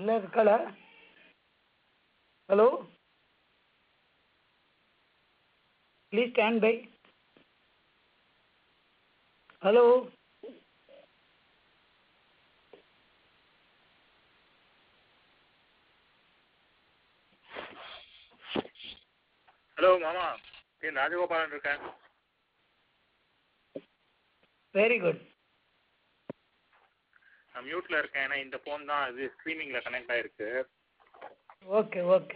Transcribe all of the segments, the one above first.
ಎಲ್ಲ ಇರ್ಕಳ hello please stand by hello hello மாமா என் ராஜகோபாலன் இருக்கேன் ವೆರಿ ಗುಡ್ நான் மியூட்டில் இருக்கேன் ஏன்னா இந்த ஃபோன் தான் இது ஸ்ட்ரீமிங்கில் கனெக்ட் ஆகிருக்கு ಓಕೆ ಓಕೆ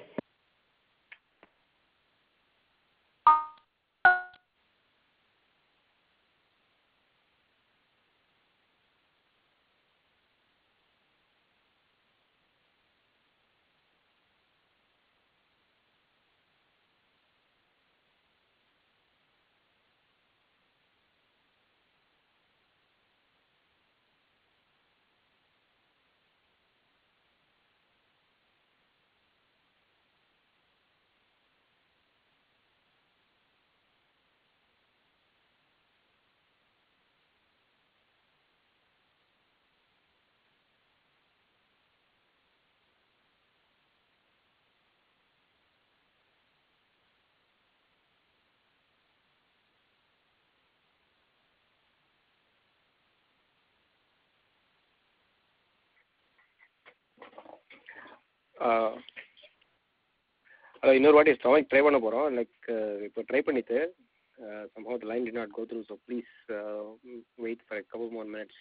ஹலோ இன்னொரு வாட்டி ஸ்டொமக் ட்ரை பண்ண போகிறோம் லைக் இப்போ ட்ரை பண்ணிட்டு somehow the line did not go through so please uh, wait for a couple more minutes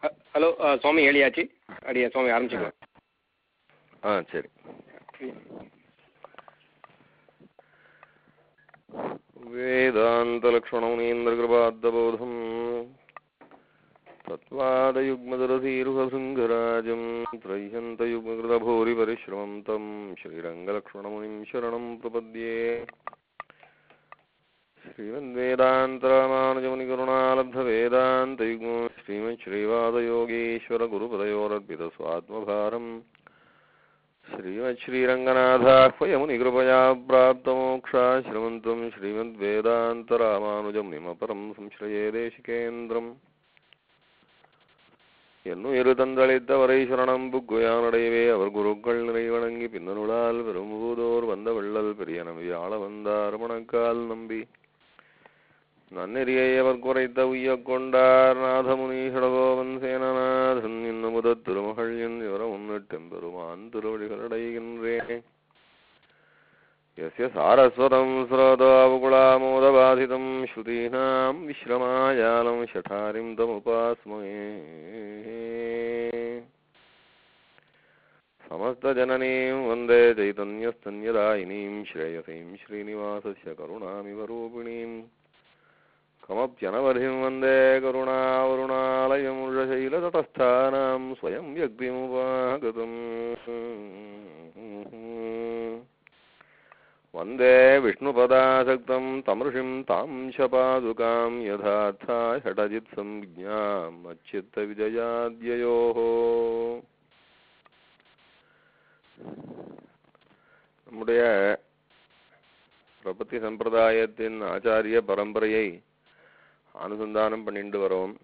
ஹ- ஹலோ ஆ, சுவாமி ஏழியாச்சு அடியா சுவாமி ஆரம்பிச்சுக்கலாம் ஆ சரி वेदान्तलक्ष्मणमुनीन्द्रकृपाद्दबोधम् तत्त्वादयुग्मदरसीरुहशृङ्गराजम् त्रय्यन्तयुग्मकृतभूरिपरिश्रमम् तं श्रीरङ्गलक्ष्मणमुनिं शरणं प्रपद्ये श्रीमद्वेदान्तरामानुजमुनिकरुणालब्धवेदान्तयुग्मो श्रीमच्छ्रीवादयोगीश्वरगुरुपदयोरर्पितस्वात्मभारम् श्रीमच्छ्रीरङ्गनाथाह्वयमुनिकृपया प्राप्तमोक्षाश्रमन्तं श्रीमद्वेदान्तरामानुजं निमपरं संश्रये देशिकेन्द्रम् என்னுயிரு தந்தளித்தவரை சரணம் புக்குயானடையவே அவர் குருக்கள் நிறை வணங்கி பின்னருளால் பெரும்பூதோர் வந்த வெள்ளல் பெரிய நம்பி ஆள வந்தார் மணக்கால் நம்பி நன்னெறியை அவர் குறைத்த உய்யக் கொண்டார் நாதமுனி ஷடகோவன் சேனநாதன் என்னும் முதத் திருமகள் என் இவர முன்னிட்டெம்பெருமான் திருவடிகளடைகின்றேன் यस्य सारस्वतं स्रोतोऽवकुलामोदबाधितं श्रुतीनां विश्रमायालं शठारिं तमुपास्महे समस्तजननीं वन्दे चैतन्यस्तन्यदायिनीं श्रेयसीं श्रीनिवासस्य करुणामिव रूपिणीं कमप्यनवधिं वन्दे करुणावरुणालयमुषशैलतटस्थानां स्वयं व्यक्तिमुपागतम् वन्दे विष्णुपदासक्तं तमृषिं तां शपादुकां यथार्था षडजित्संज्ञाम् अच्छित्तविजयाद्ययोः நம்முடைய பிரபத்தி சம்பிரதாயத்தின் ஆச்சாரிய பரம்பரையை அனுசந்தானம் பண்ணிட்டு வரோம்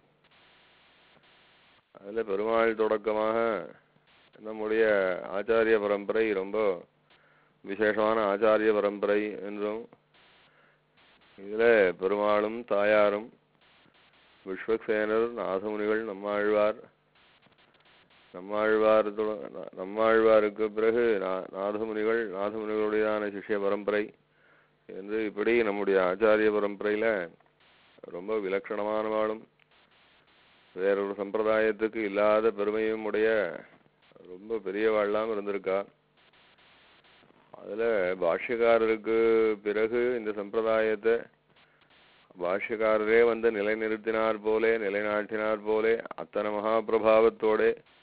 அதில் பெருமாள் தொடக்கமாக நம்முடைய ஆச்சாரிய பரம்பரை ரொம்ப விசேஷமான ஆச்சாரிய பரம்பரை என்றும் இதில் பெருமாளும் தாயாரும் விஸ்வக்சேனர் நாதமுனிகள் நம்மாழ்வார் நம்மாழ்வார் தொட- நம்மாழ்வாருக்கு பிறகு நா- நாதமுனிகள் நாதமுனிகளுடையதான சிஷ்ய பரம்பரை என்று இப்படி நம்முடைய ஆச்சாரிய பரம்பரையில் ரொம்ப விலட்சணமானவாளும் வேறொரு சம்பிரதாயத்துக்கு இல்லாத பெருமையும் உடைய ரொம்ப பெரியவாள்லாம் இருந்திருக்கா அதுல பாஷ்யக்காரருக்கு பிறகு இந்த சம்பிரதாயத்தை பாஷ்யக்காரரே வந்து நிலைநிறுத்தினார் போலே நிலைநாட்டினார் போலே அத்தனை மகாபிரபாவத்தோட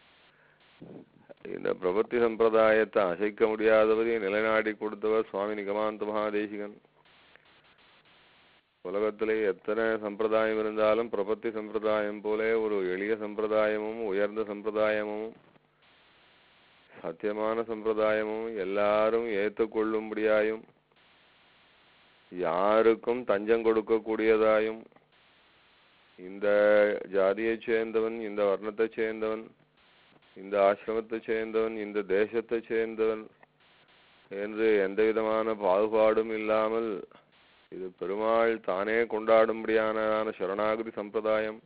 இந்த பிரபத்தி சம்பிரதாயத்தை அசைக்க முடியாதபடி நிலைநாட்டி கொடுத்தவர் சுவாமி நிகமாந்த மகாதேசிகன் உலகத்திலே எத்தனை சம்பிரதாயம் இருந்தாலும் பிரபத்தி சம்பிரதாயம் போலே ஒரு எளிய சம்பிரதாயமும் உயர்ந்த சம்பிரதாயமும் சத்தியமான சம்பிரதாயமும் எல்லாரும் ஏற்றுக்கொள்ளும்படியாயும் யாருக்கும் தஞ்சம் கொடுக்கக்கூடியதாயும் இந்த ஜாதியைச் சேர்ந்தவன் இந்த வர்ணத்தைச் சேர்ந்தவன் இந்த ஆசிரமத்தைச் சேர்ந்தவன் இந்த தேசத்தைச் சேர்ந்தவன் என்று எந்த விதமான பாகுபாடும் இல்லாமல் இது பெருமாள் தானே கொண்டாடும்படியான சரணாகதி சம்பிரதாயம்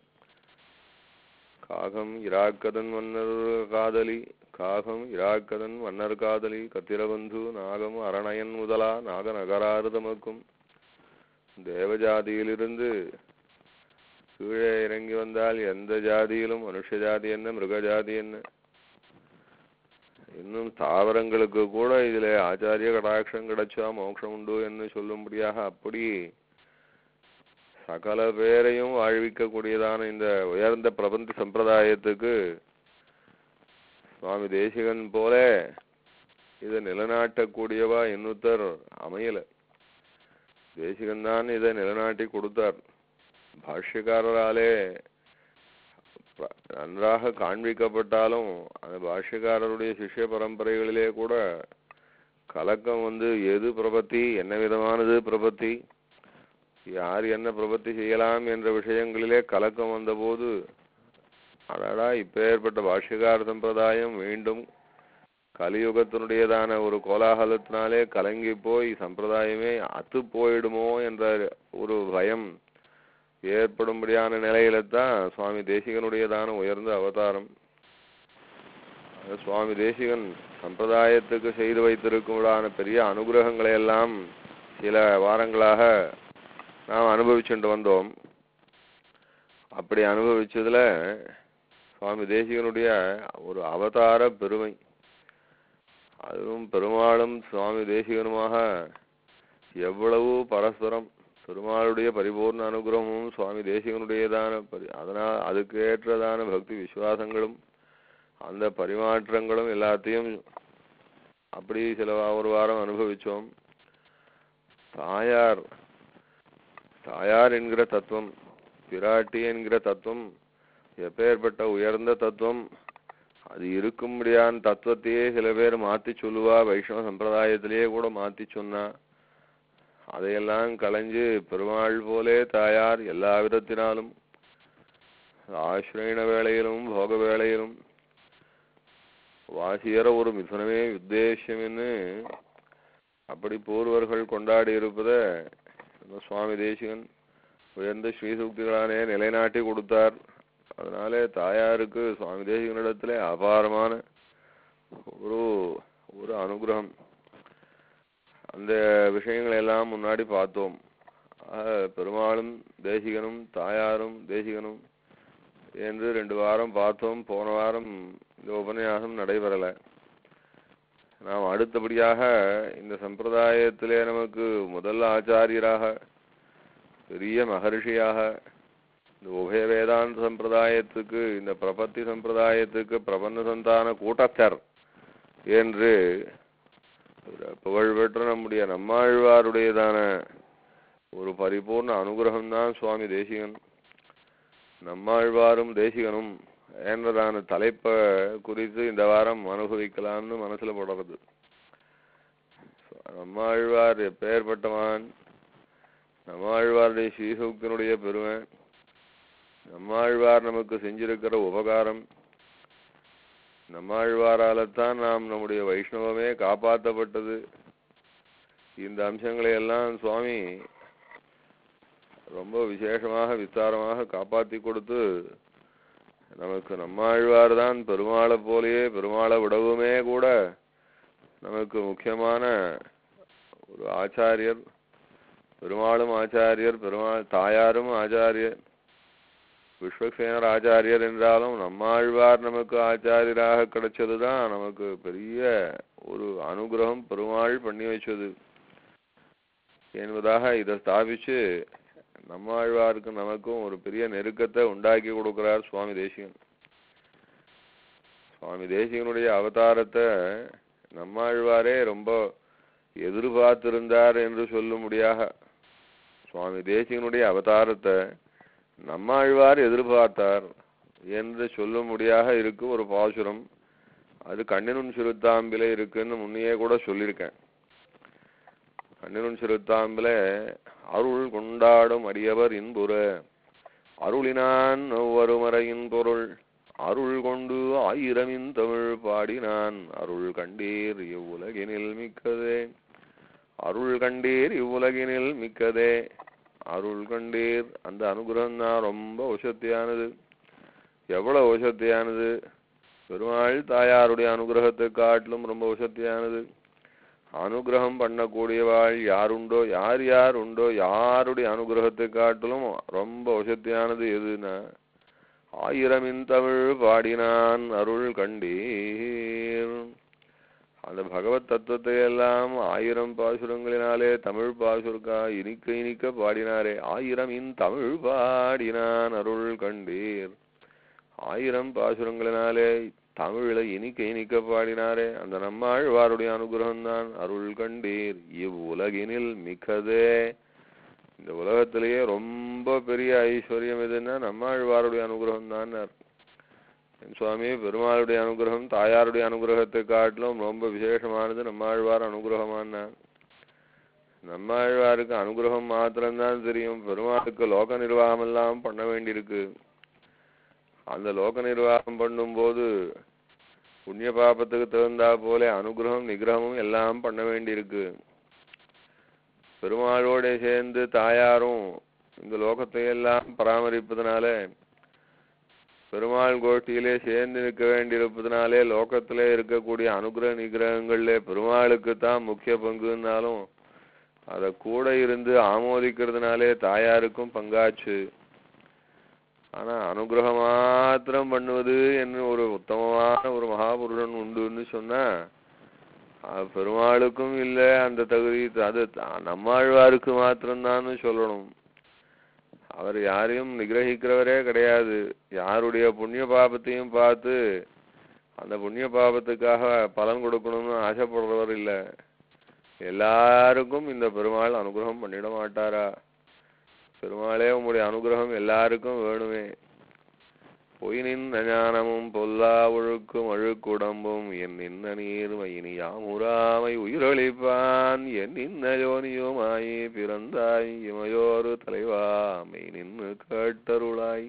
காகம் இராக்கதன் மன்னர் காதலி காகம் இராக்கதன் மன்னர் காதலி கத்திரபந்து நாகம் அரணயன் முதலா நாக நகராறுதமக்கும் தேவஜாதியிலிருந்து கீழே இறங்கி வந்தால் எந்த ஜாதியிலும் மனுஷ ஜாதி என்ன மிருக ஜாதி என்ன இன்னும் தாவரங்களுக்கு கூட இதுல ஆச்சாரிய கடாட்சம் கிடைச்சா மோட்சம் உண்டு என்று சொல்லும்படியாக அப்படி சகல பேரையும் வாழ்விக்கக்கூடியதான இந்த உயர்ந்த பிரபஞ்ச சம்பிரதாயத்துக்கு சுவாமி தேசிகன் போல இதை நிலைநாட்டக்கூடியவா இன்னொருத்தர் அமையல தேசிகன் தான் இதை நிலைநாட்டி கொடுத்தார் பாஷ்யக்காரராலே ப- நன்றாக காண்பிக்கப்பட்டாலும் அந்த பாஷ்யக்காரருடைய சிஷ்ய பரம்பரைகளிலே கூட கலக்கம் வந்து எது பிரபத்தி என்ன விதமானது பிரபத்தி யார் என்ன பிரபத்தி செய்யலாம் என்ற விஷயங்களிலே கலக்கம் வந்தபோது அடடா இப்பேற்பட்ட பாஷ்யக்கார சம்பிரதாயம் மீண்டும் கலியுகத்தினுடையதான ஒரு கோலாகலத்தினாலே கலங்கி போய் சம்பிரதாயமே அத்து போயிடுமோ என்ற ஒரு பயம் ஏற்படும்படியான நிலையில தான் சுவாமி தேசிகனுடையதான உயர்ந்த அவதாரம் அது சுவாமி தேசிகன் சம்பிரதாயத்துக்கு செய்து வைத்திருக்கும்படான பெரிய அனுகிரகங்களை எல்லாம் சில வாரங்களாக நாம் அனுபவிச்சுட்டு வந்தோம் அப்படி அனுபவிச்சதுல சுவாமி தேசிகனுடைய ஒரு அவதார பெருமை அதுவும் பெருமாளும் சுவாமி தேசிகனுமாக எவ்வளவு பரஸ்பரம் பெருமாளுடைய பரிபூர்ண அனுகிரகமும் சுவாமி தேசிகனுடையதான பரி அதனால் அதுக்கு ஏற்றதான பக்தி விசுவாசங்களும் அந்த பரிமாற்றங்களும் எல்லாத்தையும் அப்படி சில வா- ஒரு வாரம் அனுபவிச்சோம் தாயார் தாயார் என்கிற தத்துவம் பிராட்டி என்கிற தத்துவம் எப்பேற்பட்ட உயர்ந்த தத்துவம் அது இருக்கும்படியான தத்துவத்தையே சில பேர் மாத்தி சொல்லுவா வைஷ்ணவ சம்பிரதாயத்திலேயே கூட மாத்தி சொன்னா அதையெல்லாம் களைஞ்சு பெருமாள் போலே தாயார் எல்லா விதத்தினாலும் ஆசிரியன வேளையிலும் போக வேளையிலும் வாசியற ஒரு மிதுனமே உத்தேசியம்னு அப்படி பூர்வர்கள் கொண்டாடி இருப்பத நம்ம சுவாமி தேசிகன் உயர்ந்த ஸ்ரீசூக்திகளானே நிலைநாட்டி கொடுத்தார் அதனாலே தாயாருக்கு சுவாமி தேசிகனிடத்திலே அபாரமான ஒரு ஒரு அனுகிரகம் அந்த விஷயங்களை எல்லாம் முன்னாடி பார்த்தோம் ஆக, பெருமாளும் தேசிகனும் தாயாரும் தேசிகனும் என்று ரெண்டு வாரம் பார்த்தோம் போன வாரம் இந்த உபன்யாசம் நடைபெறல நாம் அடுத்தபடியாக இந்த சம்பிரதாயத்திலே நமக்கு முதல் ஆச்சாரியராக பெரிய மகர்ஷியாக இந்த உபய வேதாந்த சம்பிரதாயத்துக்கு இந்த பிரபத்தி சம்பிரதாயத்துக்கு பிரபந்த சந்தான கூட்டத்தர் என்று புகழ்பெற்ற நம்முடைய நம்மாழ்வாருடையதான ஒரு பரிபூர்ண அனுகிரகம் தான் சுவாமி தேசிகன் நம்மாழ்வாரும் தேசிகனும் என்றதான தலைப்பை குறித்து இந்த வாரம் அனுபவிக்கலாம்னு மனசுல படுறது நம்மாழ்வார் எப்பேற்பட்டவான் நம்மாழ்வாருடைய ஸ்ரீசூக்தனுடைய பெருமை நம்மாழ்வார் நமக்கு செஞ்சிருக்கிற உபகாரம் நம்மாழ்வாரால்தான் நாம் நம்முடைய வைஷ்ணவமே காப்பாற்றப்பட்டது இந்த அம்சங்களை எல்லாம் சுவாமி ரொம்ப விசேஷமாக விஸ்தாரமாக காப்பாத்தி கொடுத்து நமக்கு நம்மாழ்வார் தான் பெருமாளை போலேயே பெருமாளை விடவுமே கூட நமக்கு முக்கியமான ஒரு ஆச்சாரியர் பெருமாளும் ஆச்சாரியர் பெருமாள் தாயாரும் ஆச்சாரியர் விஸ்வக்சேனர் ஆச்சாரியர் என்றாலும் நம்மாழ்வார் நமக்கு ஆச்சாரியராக கிடைச்சதுதான் நமக்கு பெரிய ஒரு அனுகிரகம் பெருமாள் பண்ணி வச்சது என்பதாக இதை ஸ்தாபிச்சு நம்மாழ்வாருக்கு நமக்கும் ஒரு பெரிய நெருக்கத்தை உண்டாக்கி கொடுக்கிறார் சுவாமி தேசிகன் சுவாமி தேசிகனுடைய அவதாரத்தை நம்மாழ்வாரே ரொம்ப எதிர்பார்த்திருந்தார் என்று சொல்லும்படியாக சுவாமி தேசிகனுடைய அவதாரத்தை நம்மாழ்வார் எதிர்பார்த்தார் என்று சொல்லும்படியாக இருக்கு ஒரு பாசுரம் அது கண்ணினுன் சிறுத்தாம்பிலே இருக்குன்னு முன்னையே கூட சொல்லியிருக்கேன் கண்ணினுன் சிறுத்தாம்பிலே அருள் கொண்டாடும் அடியவர் இன்புற அருளினான் ஒவ்வொருமறையின் பொருள் அருள் கொண்டு ஆயிரமின் தமிழ் பாடினான் அருள் கண்டீர் இவ்வுலகினில் மிக்கதே அருள் கண்டீர் இவ்வுலகினில் மிக்கதே அருள் கண்டீர் அந்த அனுகிரகம் தான் ரொம்ப உசத்தியானது எவ்வளவு உசத்தியானது பெருமாள் தாயாருடைய அனுகிரகத்தை காட்டிலும் ரொம்ப உசத்தியானது அனுகிரகம் பண்ணக்கூடியவாள் யாருண்டோ யார் யார் உண்டோ யாருடைய அனுகிரகத்தை காட்டிலும் ரொம்ப உசத்தியானது எதுனா ஆயிரமின் தமிழ் பாடினான் அருள் கண்டீர் அந்த பகவத் தத்துவத்தை எல்லாம் ஆயிரம் பாசுரங்களினாலே தமிழ் பாசுரக்கா இனிக்க இனிக்க பாடினாரே ஆயிரம் இன் தமிழ் பாடினான் அருள் கண்டீர் ஆயிரம் பாசுரங்களினாலே தமிழில இனிக்க இனிக்க பாடினாரே அந்த நம்மாழ்வாருடைய அனுகிரகம் தான் அருள் கண்டீர் இவ்வுலகினில் மிக்கதே இந்த உலகத்திலேயே ரொம்ப பெரிய ஐஸ்வர்யம் எதுன்னா நம்மாழ்வாருடைய அனுகிரகம் தான் சுவாமி பெருமாளுடைய அனுகிரகம் தாயாருடைய அனுகிரகத்தை காட்டிலும் ரொம்ப விசேஷமானது நம்மாழ்வார் அனுகிரகமான நம்மாழ்வாருக்கு அனுகிரகம் மாத்திரம்தான் தெரியும் பெருமாளுக்கு லோக நிர்வாகம் எல்லாம் பண்ண வேண்டியிருக்கு அந்த லோக நிர்வாகம் பண்ணும்போது புண்ணிய பாபத்துக்கு தகுந்தா போல அனுகிரகம் நிகிரகமும் எல்லாம் பண்ண வேண்டியிருக்கு பெருமாளோட சேர்ந்து தாயாரும் இந்த லோகத்தை எல்லாம் பராமரிப்பதனால பெருமாள் கோஷ்டியிலே சேர்ந்து நிற்க வேண்டியிருப்பதனாலே லோகத்திலே இருக்கக்கூடிய அனுகிரக நிகிரகங்கள்ல பெருமாளுக்கு தான் முக்கிய பங்குன்னாலும் அதை கூட இருந்து ஆமோதிக்கிறதுனாலே தாயாருக்கும் பங்காச்சு ஆனா அனுகிரகம் மாத்திரம் பண்ணுவது என்று ஒரு உத்தமமான ஒரு மகாபுருஷன் உண்டுன்னு சொன்னா அது பெருமாளுக்கும் இல்ல அந்த தகுதி அது த- நம்மாழ்வாருக்கு மாத்திரம்தான்னு சொல்லணும் அவர் யாரையும் நிகிரகிக்கிறவரே கிடையாது யாருடைய புண்ணிய பாபத்தையும் பார்த்து அந்த புண்ணிய பாபத்துக்காக பலன் கொடுக்கணும்னு ஆசைப்படுறவர் இல்ல எல்லாருக்கும் இந்த பெருமாள் அனுகிரகம் பண்ணிட மாட்டாரா பெருமாளே உம்முடைய அனுகிரகம் எல்லாருக்கும் வேணுமே பொய் நின்ற ஞானமும் பொல்லா ஒழுக்கும் அழுக்குடம்பும் என் நின்ன நீர்மையினி யாமுராமை உயிரளிப்பான் என் நின்ன யோனியுமாயி பிறந்தாய் இமையோரு தலைவா மெய் நின்று கேட்டருளாய்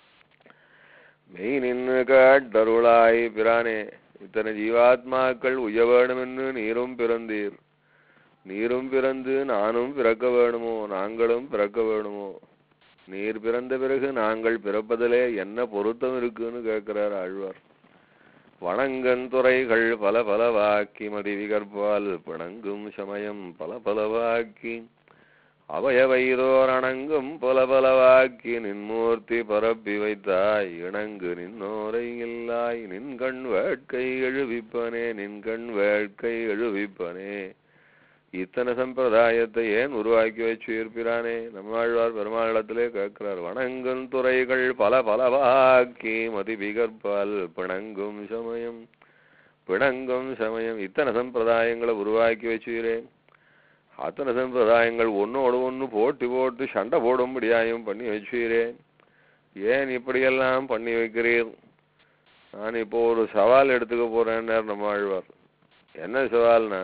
மெய் நின்று கேட்டருளாய் பிரானே இத்தனை ஜீவாத்மாக்கள் உய்ய வேணுமென்னு நீரும் பிறந்தீர் நீரும் பிறந்து நானும் பிறக்க வேணுமோ நாங்களும் பிறக்க வேணுமோ நீர் பிறந்த பிறகு நாங்கள் பிறப்பதிலே என்ன பொருத்தம் இருக்குன்னு கேட்கிறார் ஆழ்வார் வணங்கன் துறைகள் பல பலவாக்கி மதிவிகற்பால் பிணங்கும் சமயம் பல பலவாக்கி அவையவைதோர் அணங்கும் பல பலவாக்கி நின்மூர்த்தி பரப்பி வைத்தாய் இணங்கு நின்னோரை இல்லாய் நின் கண் வேட்கை எழுவிப்பனே நின் கண் வேட்கை எழுவிப்பனே இத்தனை சம்பிரதாயத்தை ஏன் உருவாக்கி வச்சு இருப்பிறானே நம்மாழ்வார் பெருமாளிடத்திலே கேட்கிறார் வணங்கும் துறைகள் பல பலவாக்கி மதி விகற்பால் பிணங்கும் சமயம் பிணங்கும் சமயம் இத்தனை சம்பிரதாயங்களை உருவாக்கி வச்சுகிறேன் அத்தனை சம்பிரதாயங்கள் ஒன்னோடு ஒன்று போட்டி போட்டு சண்டை போடும்படியாயும் பண்ணி வச்சுகிறேன் ஏன் இப்படியெல்லாம் பண்ணி வைக்கிறீர் நான் இப்போ ஒரு சவால் எடுத்துக்க போறேன்னார் நம்மாழ்வார் என்ன சவால்னா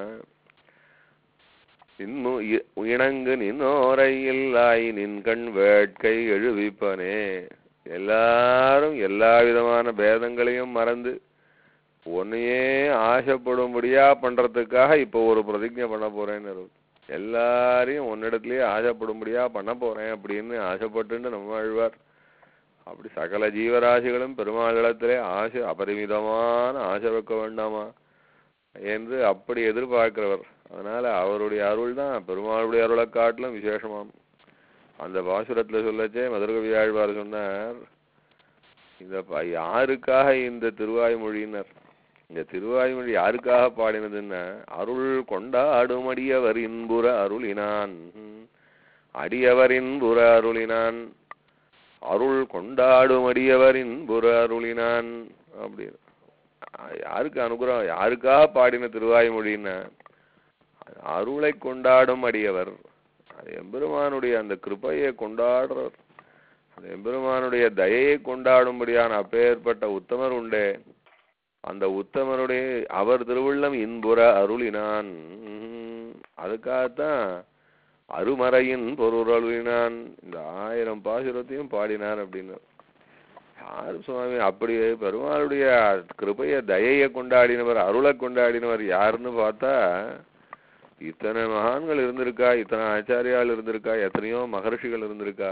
இன்னு இ- இணங்கு நின்னோரை இல்லாய் நின் கண் வேட்கை எழுவிப்பனே எல்லாரும் எல்லா விதமான பேதங்களையும் மறந்து உன்னையே ஆசைப்படும்படியா பண்றதுக்காக இப்போ ஒரு பிரதிஜை பண்ண போறேன்னு எல்லாரையும் உன்னிடத்திலேயே ஆசைப்படும்படியா பண்ண போறேன் அப்படின்னு ஆசைப்பட்டுன்னு நம்ம ஆழ்வார் அப்படி சகல ஜீவராசிகளும் பெருமாளிடத்திலே ஆசை அபரிமிதமான ஆசை வைக்க வேண்டாமா என்று அப்படி எதிர்பார்க்கிறவர் அதனால அவருடைய அருள் தான் பெருமாளுடைய அருளை காட்டிலும் விசேஷமாம் அந்த பாசுரத்துல சொல்லச்சே மதுரகவி ஆழ்வார் சொன்னார் இந்த ப- யாருக்காக இந்த திருவாய்மொழியினர் இந்த திருவாய்மொழி யாருக்காக பாடினதுன்னா அருள் கொண்டாடும் அடியவர் இன்புற அருளினான் அடியவர் இன்புற அருளினான் அருள் கொண்டாடும் அடியவர் இன்புற அருளினான் அப்படின்னு அஹ் யாருக்கு அனுகிரகம் யாருக்காக பாடின திருவாய்மொழின்னா அருளை கொண்டாடும் அடியவர் அது எம்பெருமானுடைய அந்த கிருபையை கொண்டாடுறவர் அந்த எம்பெருமானுடைய தயையை கொண்டாடும்படியான அப்பேற்பட்ட உத்தமர் உண்டே அந்த உத்தமருடைய அவர் திருவுள்ளம் இன்புற அருளினான் உம், அதுக்காகத்தான் அருமறையின் பொருளருளினான் இந்த ஆயிரம் பாசுரத்தையும் பாடினார் அப்படின்னு யார் சுவாமி அப்படி பெருமாளுடைய கிருபைய தயையை கொண்டாடினவர் அருளை கொண்டாடினவர் யாருன்னு பார்த்தா இத்தனை மகான்கள் இருந்திருக்கா இத்தனை ஆச்சாரியால் இருந்திருக்கா எத்தனையோ மகர்ஷிகள் இருந்திருக்கா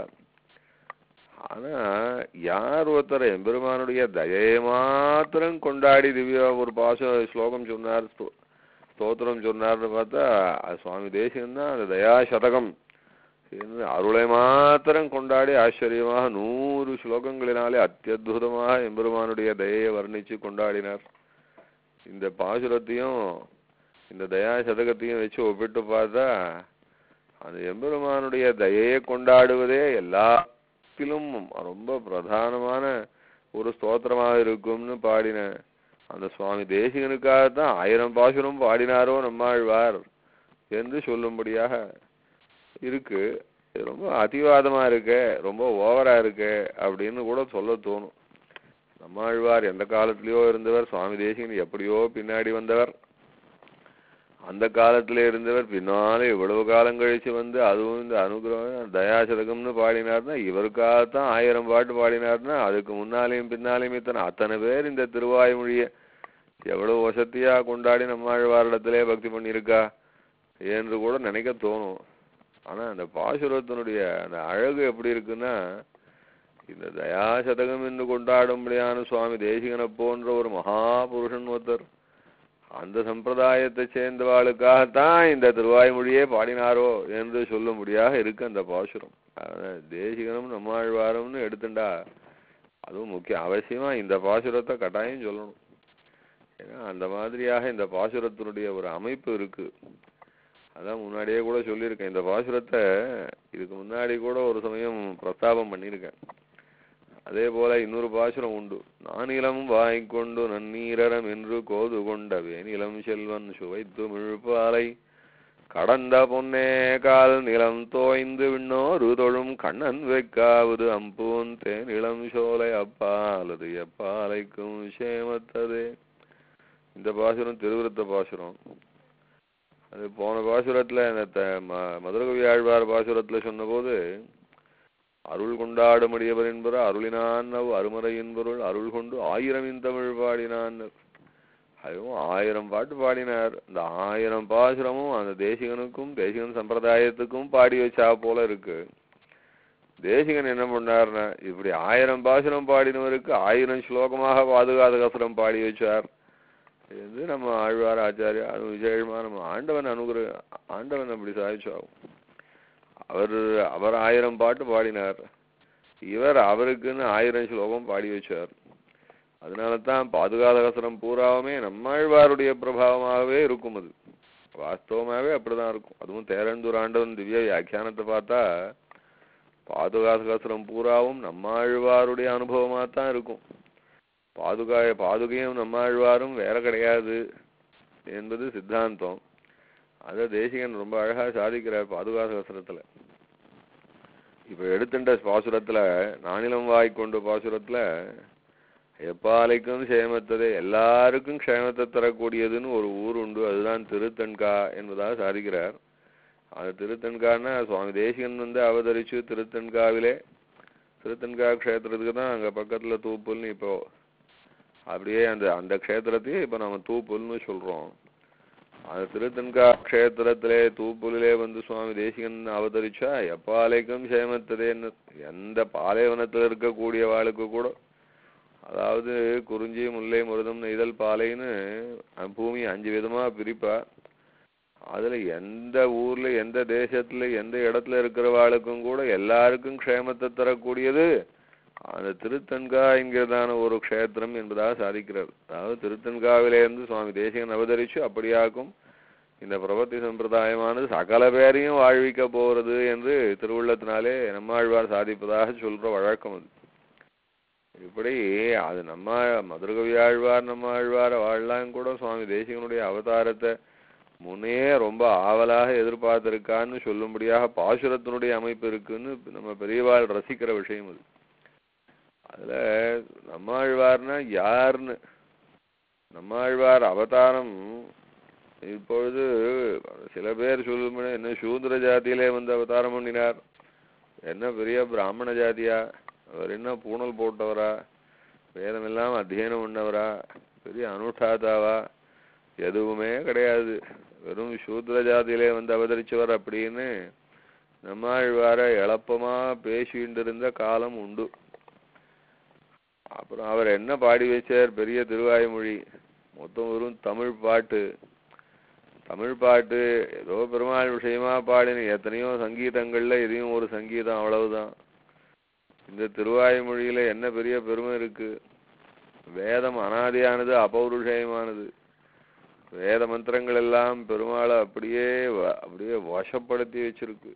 ஆனா யார் ஒருத்தர் எம்பெருமானுடைய தயையை மாத்திரம் கொண்டாடி திவ்யா ஒரு பாச ஸ்லோகம் சொன்னார் ஸ்தோ- ஸ்தோத்திரம் சொன்னார்னு பார்த்தா அது சுவாமி தேசியம் தான் அந்த தயா சதகம் என்று அருளை மாத்திரம் கொண்டாடி ஆச்சரியமாக நூறு ஸ்லோகங்களினாலே அத்தியுதமாக எம்பெருமானுடைய தயையை வர்ணிச்சு கொண்டாடினார் இந்த பாசுரத்தையும் இந்த தயா சதகத்தையும் வச்சு ஒப்பிட்டு பார்த்தா அந்த எம்பெருமானுடைய தயையை கொண்டாடுவதே எல்லாத்திலும் ரொம்ப பிரதானமான ஒரு ஸ்தோத்திரமாக இருக்கும்னு பாடின அந்த சுவாமி தேசிகனுக்காகத்தான் ஆயிரம் பாசுரம் பாடினாரோ நம்மாழ்வார் என்று சொல்லும்படியாக இருக்கு இது ரொம்ப அதிவாதமா இருக்கு ரொம்ப ஓவரா இருக்கு அப்படின்னு கூட சொல்ல தோணும் நம்மாழ்வார் எந்த காலத்திலயோ இருந்தவர் சுவாமி தேசிகன் எப்படியோ பின்னாடி வந்தவர் அந்த காலத்துல இருந்தவர் பின்னாலே இவ்வளவு காலம் கழிச்சு வந்து அதுவும் இந்த அனுகிரகம் தயாசதகம்னு பாடினார்னா இவருக்காகத்தான் ஆயிரம் பாட்டு பாடினார்னா அதுக்கு முன்னாலேயும் பின்னாலேயும் இத்தனை அத்தனை பேர் இந்த திருவாய்மொழிய எவ்வளவு வசதியா கொண்டாடி நம்மாழ்வாரிடத்திலே பக்தி பண்ணியிருக்கா என்று கூட நினைக்க தோணும் ஆனா அந்த பாசுரத்தினுடைய அந்த அழகு எப்படி இருக்குன்னா இந்த தயாசதகம் என்று கொண்டாடும்படியான சுவாமி தேசிகனை போன்ற ஒரு மகாபுருஷன் ஒருத்தர் அந்த சம்பிரதாயத்தை சேர்ந்தவாளுக்காகத்தான் இந்த திருவாய்மொழியே பாடினாரோ என்று சொல்லும்படியாக இருக்கு அந்த பாசுரம் அதான் தேசிகனும் நம்மாழ்வாரும்னு எடுத்துண்டா அதுவும் முக்கியம் அவசியமா இந்த பாசுரத்தை கட்டாயம் சொல்லணும் ஏன்னா அந்த மாதிரியாக இந்த பாசுரத்தினுடைய ஒரு அமைப்பு இருக்கு அதான் முன்னாடியே கூட சொல்லியிருக்கேன் இந்த பாசுரத்தை இதுக்கு முன்னாடி கூட ஒரு சமயம் பிரஸ்தாபம் பண்ணியிருக்கேன் அதே போல இன்னொரு பாசுரம் உண்டு நானிலம் வாய்க்கொண்டு நன்னீரரம் என்று கோது கொண்ட வேனிலம் செல்வன் சுவைத்து மிழ்பாலை கடந்த பொன்னே கால் நிலம் தோய்ந்து விண்ணோரு தொழும் கண்ணன் வைக்காவது அம்பூன் தேனிளம் சோலை அப்பாலது எப்பாலைக்கும் சேமத்ததே இந்த பாசுரம் திருவிருத்த பாசுரம் அது போன பாசுரத்துல இந்த த- ம- மதுரகவி ஆழ்வார் பாசுரத்துல சொன்னபோது அருள் கொண்டாடுமடியவர் என்பவர் அருளினான் அவ் அருமறை என்பவர்கள் அருள் கொண்டு ஆயிரம் இந்தமிழ் பாடினான் அதுவும் ஆயிரம் பாட்டு பாடினார் இந்த ஆயிரம் பாசுரமும் அந்த தேசிகனுக்கும் தேசிகன் சம்பிரதாயத்துக்கும் பாடி வச்சா போல இருக்கு தேசிகன் என்ன பண்ணார்னா இப்படி ஆயிரம் பாசுரம் பாடினவருக்கு ஆயிரம் ஸ்லோகமாக பாதுகாத கசுரம் பாடி வச்சார் இது நம்ம ஆழ்வார் ஆச்சாரியா அது விசேஷமா நம்ம ஆண்டவன் அனுகிர ஆண்டவன் அப்படி சாதிச்சாகும் அவர் அவர் ஆயிரம் பாட்டு பாடினார் இவர் அவருக்குன்னு ஆயிரம் ஸ்லோகம் பாடி வச்சார் அதனால தான் பாதுகாதகசரம் பூராவுமே நம்மாழ்வாருடைய பிரபாவமாகவே இருக்கும் அது வாஸ்தவமாகவே அப்படிதான் இருக்கும் அதுவும் தேரண்டூர் ஆண்டவன் திவ்ய வியாக்கியானத்தை பார்த்தா பாதுகாதகசரம் பூராவும் நம்மாழ்வாருடைய அனுபவமாக தான் இருக்கும் பாதுகாய பாதுகையும் நம்மாழ்வாரும் வேற கிடையாது என்பது சித்தாந்தம் அதை தேசிகன் ரொம்ப அழகா சாதிக்கிறார் பாதுகாசகசரத்துல இப்ப எடுத்துட்ட பாசுரத்துல நானிலம் வாய் கொண்டு பாசுரத்துல எப்பாலைக்கும் க்ஷேமத்ததே எல்லாருக்கும் க்ஷேமத்தை தரக்கூடியதுன்னு ஒரு ஊர் உண்டு அதுதான் திருத்தன்கா என்பதாக சாதிக்கிறார் அது திருத்தன்கான்னா சுவாமி தேசிகன் வந்து அவதரிச்சு திருத்தன்காவிலே திருத்தன்கா க்ஷேத்திரத்துக்கு தான் அங்க பக்கத்துல தூப்புல்னு இப்போ அப்படியே அந்த அந்த க்ஷேத்திரத்தையே இப்போ நம்ம தூப்புல்னு சொல்றோம் அந்த திருத்தன்கா க்ஷேத்திரத்திலே தூப்புலிலே வந்து சுவாமி தேசிகன் அவதரிச்சா எப்பாலைக்கும் சேமத்ததேன்னு எந்த பாலைவனத்தில் இருக்கக்கூடிய வாளுக்கு கூட அதாவது குறிஞ்சி முல்லை முருதம் நெய்தல் பாலைன்னு அஹ் பூமி அஞ்சு விதமா பிரிப்பா அதுல எந்த ஊர்ல எந்த தேசத்துல எந்த இடத்துல இருக்கிறவாளுக்கும் கூட எல்லாருக்கும் க்ஷேமத்தை தரக்கூடியது அந்த திருத்தன்கா என்கிறதான ஒரு க்ஷேத்திரம் என்பதாக சாதிக்கிறார் அதாவது திருத்தன்காவிலேருந்து சுவாமி தேசிகன் அவதரிச்சு அப்படியாக்கும் இந்த பிரபத்தி சம்பிரதாயமானது சகல பேரையும் வாழ்விக்க போறது என்று திருவுள்ளத்தினாலே நம்மாழ்வார் சாதிப்பதாக சொல்ற வழக்கம் அது இப்படி அது நம்ம மதுரகவி ஆழ்வார் நம்ம ஆழ்வார் வாழலாம் கூட சுவாமி தேசிகனுடைய அவதாரத்தை முன்னே ரொம்ப ஆவலாக எதிர்பார்த்திருக்கான்னு சொல்லும்படியாக பாசுரத்தினுடைய அமைப்பு இருக்குன்னு நம்ம பெரியவாள் ரசிக்கிற விஷயம் அது அதுல நம்மாழ்வார்னா யாருன்னு நம்மாழ்வார் அவதாரம் இப்பொழுது சில பேர் சொல்லும் என்ன சூத்ர ஜாதியிலே வந்து அவதாரம் பண்ணினார் என்ன பெரிய பிராமண ஜாதியா அவர் என்ன பூணல் போட்டவரா வேதம் எல்லாம் அத்தியனம் பண்ணவரா பெரிய அனுஷ்டாதாவா எதுவுமே கிடையாது வெறும் சூத்ர ஜாதியிலே வந்து அவதரிச்சவர் அப்படின்னு நம்மாழ்வார எளப்பமா பேசிட்டு இருந்த காலம் உண்டு அப்புறம் அவர் என்ன பாடி வச்சார் பெரிய திருவாய்மொழி மொத்தம் வெறும் தமிழ் பாட்டு தமிழ் பாட்டு ஏதோ பெருமாள் விஷயமா பாடின எத்தனையோ சங்கீதங்கள்ல இதையும் ஒரு சங்கீதம் அவ்வளவுதான் இந்த திருவாய்மொழியில என்ன பெரிய பெருமை இருக்கு வேதம் அனாதியானது அபௌருஷயமானது வேத மந்திரங்கள் எல்லாம் பெருமாளை அப்படியே வ- அப்படியே வசப்படுத்தி வச்சிருக்கு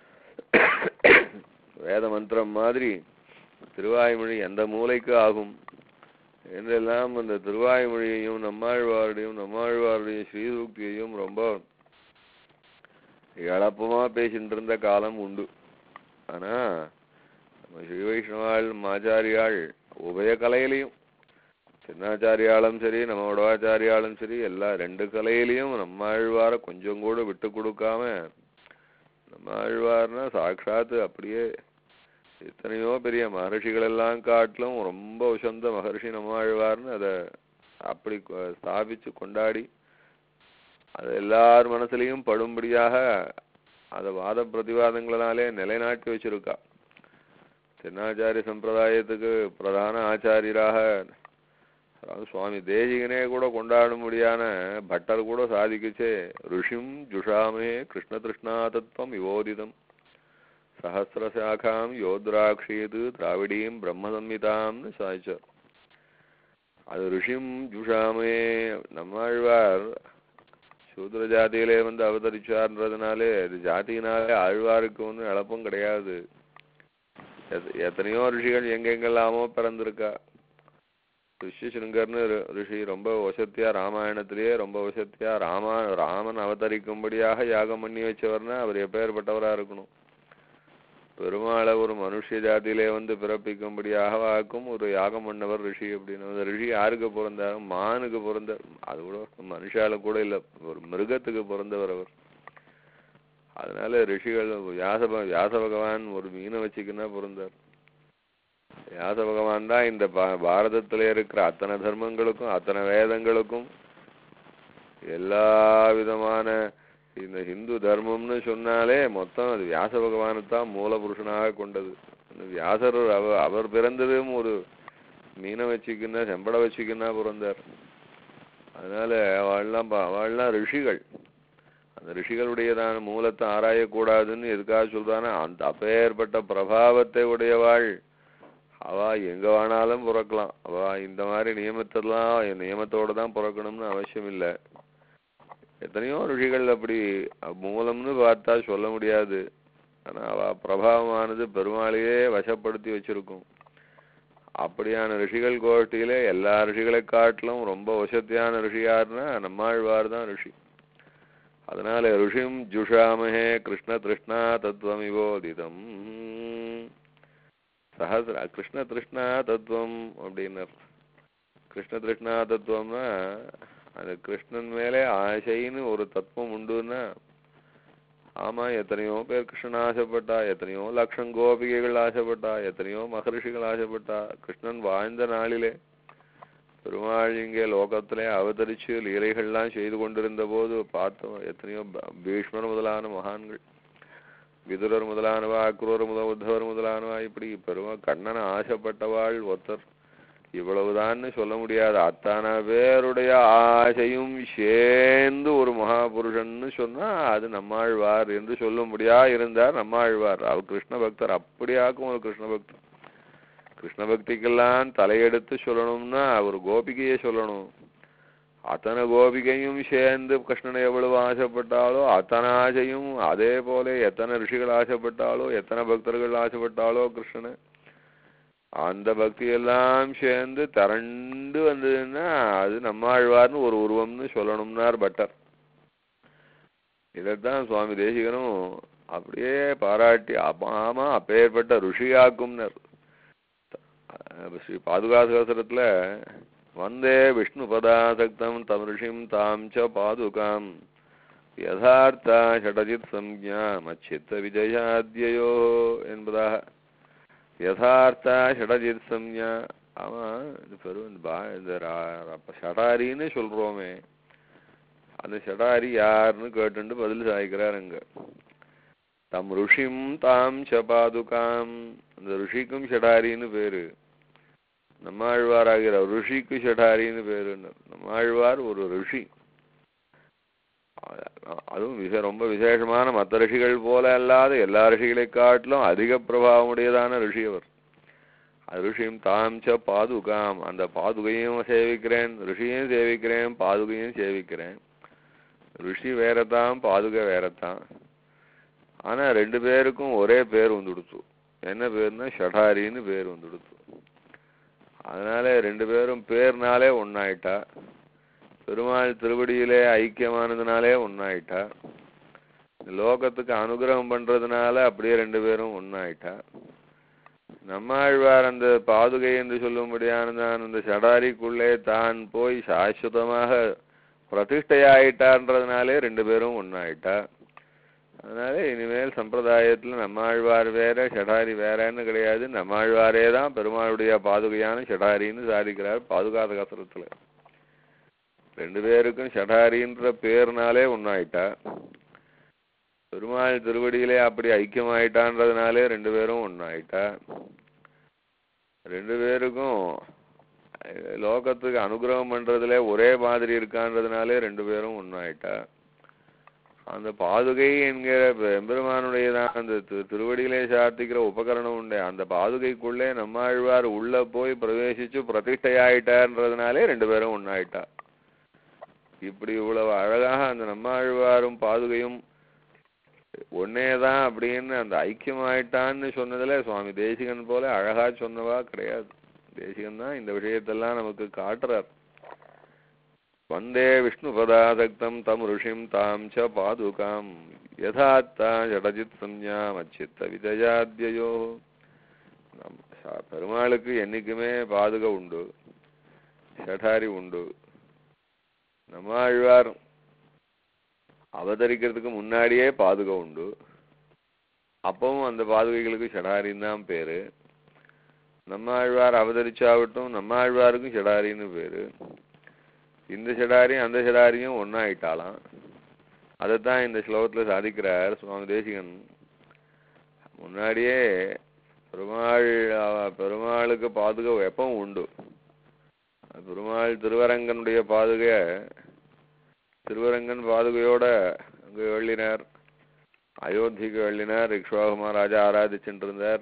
வேத மந்திரம் மாதிரி திருவாய்மொழி எந்த மூலைக்கு ஆகும் என்றெல்லாம் அந்த திருவாய்மொழியையும் நம்மாழ்வாருடையும் நம்மாழ்வாருடைய ஸ்ரீசூக்தியையும் ரொம்ப எளப்பமா பேசிட்டு இருந்த காலம் உண்டு ஆனா நம்ம ஸ்ரீ வைஷ்ணவாள் ஆச்சாரியாள் உபய கலையிலையும் சின்னாச்சாரியாலும் சரி நம்ம வடவாச்சாரியாலும் சரி எல்லா ரெண்டு கலையிலையும் நம்மாழ்வார கொஞ்சம் கூட விட்டு கொடுக்காம நம்மாழ்வார்னா சாட்சாத்து அப்படியே எத்தனையோ பெரிய மகர்ஷிகள் எல்லாம் காட்டிலும் ரொம்ப உசந்த மகர்ஷி நம்மாழ்வார்னு அதை அப்படி கொ- ஸ்தாபிச்சு கொண்டாடி அது எல்லார் மனசுலயும் படும்படியாக அதை வாத பிரதிவாதங்களினாலே நிலைநாட்டி வச்சிருக்கா தென்னாச்சாரிய சம்பிரதாயத்துக்கு பிரதான ஆச்சாரியராக அதாவது சுவாமி தேசிகனே கூட கொண்டாடும்படியான பட்டர் கூட சாதிக்குச்சே ருஷிம் ஜுஷாமே கிருஷ்ண திருஷ்ணா தத்துவம் விவோதிதம் சஹசிரசாகாம் யோத்ராக்ஷேது திராவிடீம் பிரம்மசம்மிதாம்னு சாய்ச்சார் அது ரிஷிம் ஜுஷாமே நம்மாழ்வார் சூத்ர ஜாதியிலே வந்து அவதரிச்சார்ன்றதுனாலே இது ஜாதியினாலே ஆழ்வாருக்கு ஒன்றும் இழப்பும் கிடையாது எத்- எத்தனையோ ரிஷிகள் எங்கெங்கெல்லாமோ பிறந்திருக்கா ரிஷிசிருங்கர்னு ரி- ரிஷி ரொம்ப வசத்தியா ராமாயணத்திலேயே ரொம்ப வசத்தியா ராமா ராமன் அவதரிக்கும்படியாக யாகம் பண்ணி வச்சவர்னா அவர் எப்பேற்பட்டவரா இருக்கணும் பெருமாளை ஒரு மனுஷ ஜாதியிலே வந்து பிறப்பிக்கும்படியாக ஆக்கும் ஒரு யாகம் பண்ணவர் ரிஷி அப்படின்னு அந்த ரிஷி யாருக்கு பிறந்தார் மானுக்கு பிறந்தார் அது கூட மனுஷால கூட இல்ல ஒரு மிருகத்துக்கு பிறந்தவர் அவர் அதனால ரிஷிகள் வியாச ப- வியாச பகவான் ஒரு மீனை வச்சுக்கின்னா பிறந்தார் வியாச பகவான் தான் இந்த பா- பாரதத்துல இருக்கிற அத்தனை தர்மங்களுக்கும் அத்தனை வேதங்களுக்கும் எல்லா விதமான இந்த ஹிந்து தர்மம்னு சொன்னாலே மொத்தம் அது வியாச பகவானை தான் மூல புருஷனாக கொண்டது அந்த வியாசர் அவ அவர் பிறந்ததும் ஒரு மீனை வச்சுக்கின்னா செம்பட வச்சுக்கின்னா பிறந்தார் அதனால அவள்லாம் பா- அவள்லாம் ரிஷிகள் அந்த ரிஷிகளுடையதான மூலத்தை ஆராயக்கூடாதுன்னு எதுக்காக சொல்றான்னா அந்த அப்பேற்பட்ட பிரபாவத்தை உடையவாள் அவ எங்க வேணாலும் பிறக்கலாம் அவ இந்த மாதிரி நியமத்தெல்லாம் நியமத்தோட தான் பிறக்கணும்னு அவசியம் இல்லை எத்தனையோ ரிஷிகள் அப்படி அஹ், மூலம்னு பார்த்தா சொல்ல முடியாது ஆனா அவ பிரபாவமானது பெருமாளையே வசப்படுத்தி வச்சிருக்கும் அப்படியான ரிஷிகள் கோஷ்டியில எல்லா ரிஷிகளை காட்டிலும் ரொம்ப வசத்தியான ரிஷி யாருன்னா நம்மாழ்வார் தான் ரிஷி அதனால ரிஷிம் ஜுஷாமஹே கிருஷ்ண திருஷ்ணா தத்துவமிவோதிதம் சஹசிர கிருஷ்ண திருஷ்ணா தத்துவம் அப்படின்னார் கிருஷ்ண திருஷ்ணா தத்துவம்னா அந்த கிருஷ்ணன் மேலே ஆசைன்னு ஒரு தத்துவம் உண்டுன்னா ஆமா எத்தனையோ பேர் கிருஷ்ணன் ஆசைப்பட்டா எத்தனையோ லட்சம் கோபிகைகள் ஆசைப்பட்டா எத்தனையோ மகரிஷிகள் ஆசைப்பட்டா கிருஷ்ணன் வாழ்ந்த நாளிலே பெருமாள் இங்கே லோகத்திலே அவதரிச்சு லீலைகள்லாம் செய்து கொண்டிருந்த போது பார்த்தோம் எத்தனையோ ப- பீஷ்மர் முதலான மகான்கள் விதுரர் முதலானவா அக்ரூர் முத உத்தவர் முதலானவா இப்படி பெருமா கண்ணனை ஆசைப்பட்டவாள் ஒருத்தர் இவ்வளவுதான்னு சொல்ல முடியாது அத்தனை பேருடைய ஆசையும் சேர்ந்து ஒரு மகாபுருஷன்னு சொன்னா அது நம்மாழ்வார் என்று சொல்லும்படியா இருந்தார் நம்மாழ்வார் அவர் கிருஷ்ண பக்தர் அப்படியாக்கும் ஒரு கிருஷ்ண பக்தர் கிருஷ்ண பக்திக்கெல்லாம் தலையெடுத்து சொல்லணும்னா ஒரு கோபிகையை சொல்லணும் அத்தனை கோபிகையும் சேர்ந்து கிருஷ்ணனை எவ்வளவு ஆசைப்பட்டாலோ அத்தனை ஆசையும் அதே போல எத்தனை ரிஷிகள் ஆசைப்பட்டாலோ எத்தனை பக்தர்கள் ஆசைப்பட்டாலோ கிருஷ்ணனை அந்த பக்தி எல்லாம் சேர்ந்து திரண்டு வந்ததுன்னா அது நம்மாழ்வார்னு ஒரு உருவம்னு சொல்லணும்னார் பட்டர் இதைத்தான் சுவாமி தேசிகனும் அப்படியே பாராட்டி அப்ப- ஆமா அப்பேற்பட்ட ருஷியாக்கும்னர் அஹ் ஸ்ரீ பாதுகா சகசரத்துல வந்தே விஷ்ணு பதாசக்தம் தம் ரிஷிம் தாம் ச பாதுகாம் யதார்த்தா ஷடஜித் சம்ஞா மச்சித்த விஜயாத்யயோ என்பதாக யதார்த்தா ஷடஜித் சம்ஞா அவன் இது பெரும் இந்த பா இந்த ரா- ரப்ப ஷடாரின்னு சொல்றோமே அந்த ஷடாரி யாருன்னு கேட்டுண்டு பதில் சாய்க்கிறார் அங்க தம் ருஷிம் தாம் ச பாதுகாம் அந்த ருஷிக்கும் ஷடாரின்னு பேரு நம்மாழ்வாராகிற ருஷிக்கு ஷடாரின்னு பேரு நம்மாழ்வார் ஒரு ருஷி அ- அதுவும் விசே ரொம்ப விசேஷமான மற்ற ரிஷிகள் போல அல்லாத எல்லா ரிஷிகளை காட்டிலும் அதிக பிரபாவமுடையதான ரிஷி அவர் அது ரிஷியும் தாம் ச பாதுகாம் அந்த பாதுகையும் சேவிக்கிறேன் ரிஷியையும் சேவிக்கிறேன் பாதுகையும் சேவிக்கிறேன் ரிஷி வேறதான் பாதுகை வேறதான் ஆனா ரெண்டு பேருக்கும் ஒரே பேர் வந்துடுச்சு என்ன பேருன்னா ஷடாரின்னு பேர் வந்துடுச்சு அதனால ரெண்டு பேரும் பேர்னாலே ஒன்னாயிட்டா பெருமாள் திருவடியிலே ஐக்கியமானதுனாலே ஒன்னாயிட்டா லோகத்துக்கு அனுகிரகம் பண்றதுனால அப்படியே ரெண்டு பேரும் ஒன்னாயிட்டா நம்மாழ்வார் அந்த பாதுகை என்று சொல்லும்படியானதான் அந்த சடாரிக்குள்ளே தான் போய் சாஸ்வதமாக பிரதிஷ்டையாயிட்டான்றதுனாலே ரெண்டு பேரும் ஒன்னாயிட்டா அதனால இனிமேல் சம்பிரதாயத்துல நம்மாழ்வார் வேற ஷடாரி வேறன்னு கிடையாது நம்மாழ்வாரே தான் பெருமாளுடைய பாதுகையான ஷடாரின்னு சாதிக்கிறார் பாதுகாத கசரத்துல ரெண்டு பேருக்கும் ஷடாரின்ற பேர்னாலே ஒன்னாயிட்டா பெருமாள் திருவடியிலே அப்படி ஐக்கியமாயிட்டான்றதுனாலே ரெண்டு பேரும் ஒன்னாயிட்டா ரெண்டு பேருக்கும் அஹ், லோகத்துக்கு அனுகிரகம் பண்றதுல ஒரே மாதிரி இருக்கான்றதுனாலே ரெண்டு பேரும் ஒன்னாயிட்டா அந்த பாதுகை என்கிற எம்பெருமானுடையதான் அந்த தி- திருவடியிலே சார்த்திக்கிற உபகரணம் உண்டு அந்த பாதுகைக்குள்ளே நம்மாழ்வார் உள்ள போய் பிரவேசிச்சு பிரதிஷ்டையாயிட்டார்ன்றதுனாலே ரெண்டு பேரும் ஒன்னாயிட்டா இப்படி இவ்வளவு அழகாக அந்த நம்மாழ்வாரும் பாதுகையும் ஒன்னேதான் அப்படின்னு அந்த ஐக்கியமாயிட்டான்னு சொன்னதுல சுவாமி தேசிகன் போல அழகா சொன்னவா கிடையாது தேசிகன் தான் இந்த விஷயத்தெல்லாம் நமக்கு காட்டுறார் வந்தே விஷ்ணுபதாசக்தம் தம் ருஷிம் தாம் ச பாதுகாம் யதாத்தா ஜடஜித் சம்யாம் அச்சித்த விஜயாத்யயோ நம் ச- பெருமாளுக்கு என்னைக்குமே பாதுகா உண்டு ஷடாரி உண்டு நம்மாழ்வார் அவதரிக்கிறதுக்கு முன்னாடியே பாதுகா உண்டு அப்பவும் அந்த பாதுகைகளுக்கு ஷடாரின்னு தான் பேரு நம்மாழ்வார் அவதரிச்சாவட்டும் நம்மாழ்வாருக்கும் ஷடாரின்னு பேரு இந்த ஷடாரியும் அந்த ஷடாரியும் ஒன்னாயிட்டாலாம் அதைத்தான் இந்த ஸ்லோகத்துல சாதிக்கிறார் சுவாமி தேசிகன் முன்னாடியே பெருமாள் அவ- பெருமாளுக்கு பாதுகா எப்பவும் உண்டு பெருமாள் திருவரங்கனுடைய பாதுகை திருவரங்கன் பாதுகையோட அங்கு வெள்ளினார் அயோத்திக்கு வெள்ளினார் இக்ஷ்வாகு மகாராஜா ஆராதிச்சுட்டு இருந்தார்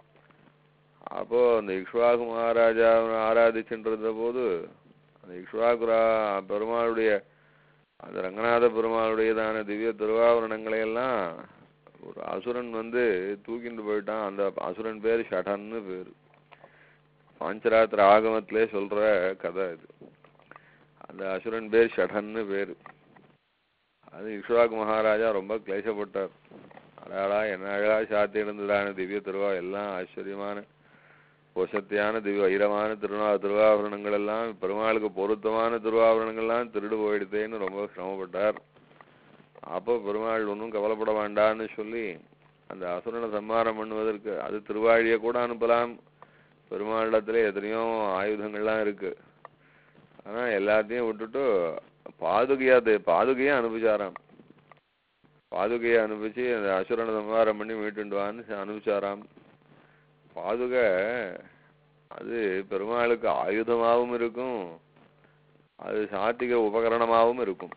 அப்போ அந்த இக்ஷ்வாகு மகாராஜா ஆராதிச்சுட்டு இருந்த போது அந்த இக்ஷ்வாகுரா பெருமாளுடைய அந்த ரங்கநாத பெருமாளுடையதான திவ்ய திருவாபரணங்களை எல்லாம் ஒரு அசுரன் வந்து தூக்கிட்டு போயிட்டான் அந்த அசுரன் பேர் ஷடன்னு பேரு பாஞ்சராத்திர ஆகமத்திலே சொல்ற கதை இது அந்த அசுரன் பேர் ஷடன்னு பேரு அது இக்ஷ்வாக் மகாராஜா ரொம்ப கிளேசப்பட்டார் அடாடா என்ன அழகா சாத்தி இருந்ததான திவ்ய திருவா எல்லாம் ஆச்சரியமான வசத்தியான திவ்ய வைரமான திருநா திருவாபரணங்கள் எல்லாம் பெருமாளுக்கு பொருத்தமான திருவாபரணங்கள்லாம் திருடு போயிடுதேன்னு ரொம்ப சிரமப்பட்டார் அப்போ பெருமாள் ஒன்றும் கவலைப்பட வேண்டான்னு சொல்லி அந்த அசுரனை சம்மாரம் பண்ணுவதற்கு அது திருவாழியை கூட அனுப்பலாம் பெருமாளிடத்துல எத்தனையோ ஆயுதங்கள்லாம் இருக்கு ஆனா எல்லாத்தையும் விட்டுட்டு பாதுகையா அது பாதுகையை அனுப்பிச்சாராம் பாதுகையை அனுப்பிச்சு அந்த அசுரனை சம்ஹாரம் பண்ணி மீட்டுண்டு வான்னு அனுப்பிச்சாராம் பாதுகை அது பெருமாளுக்கு ஆயுதமாகவும் இருக்கும் அது சாத்திக உபகரணமாகவும் இருக்கும்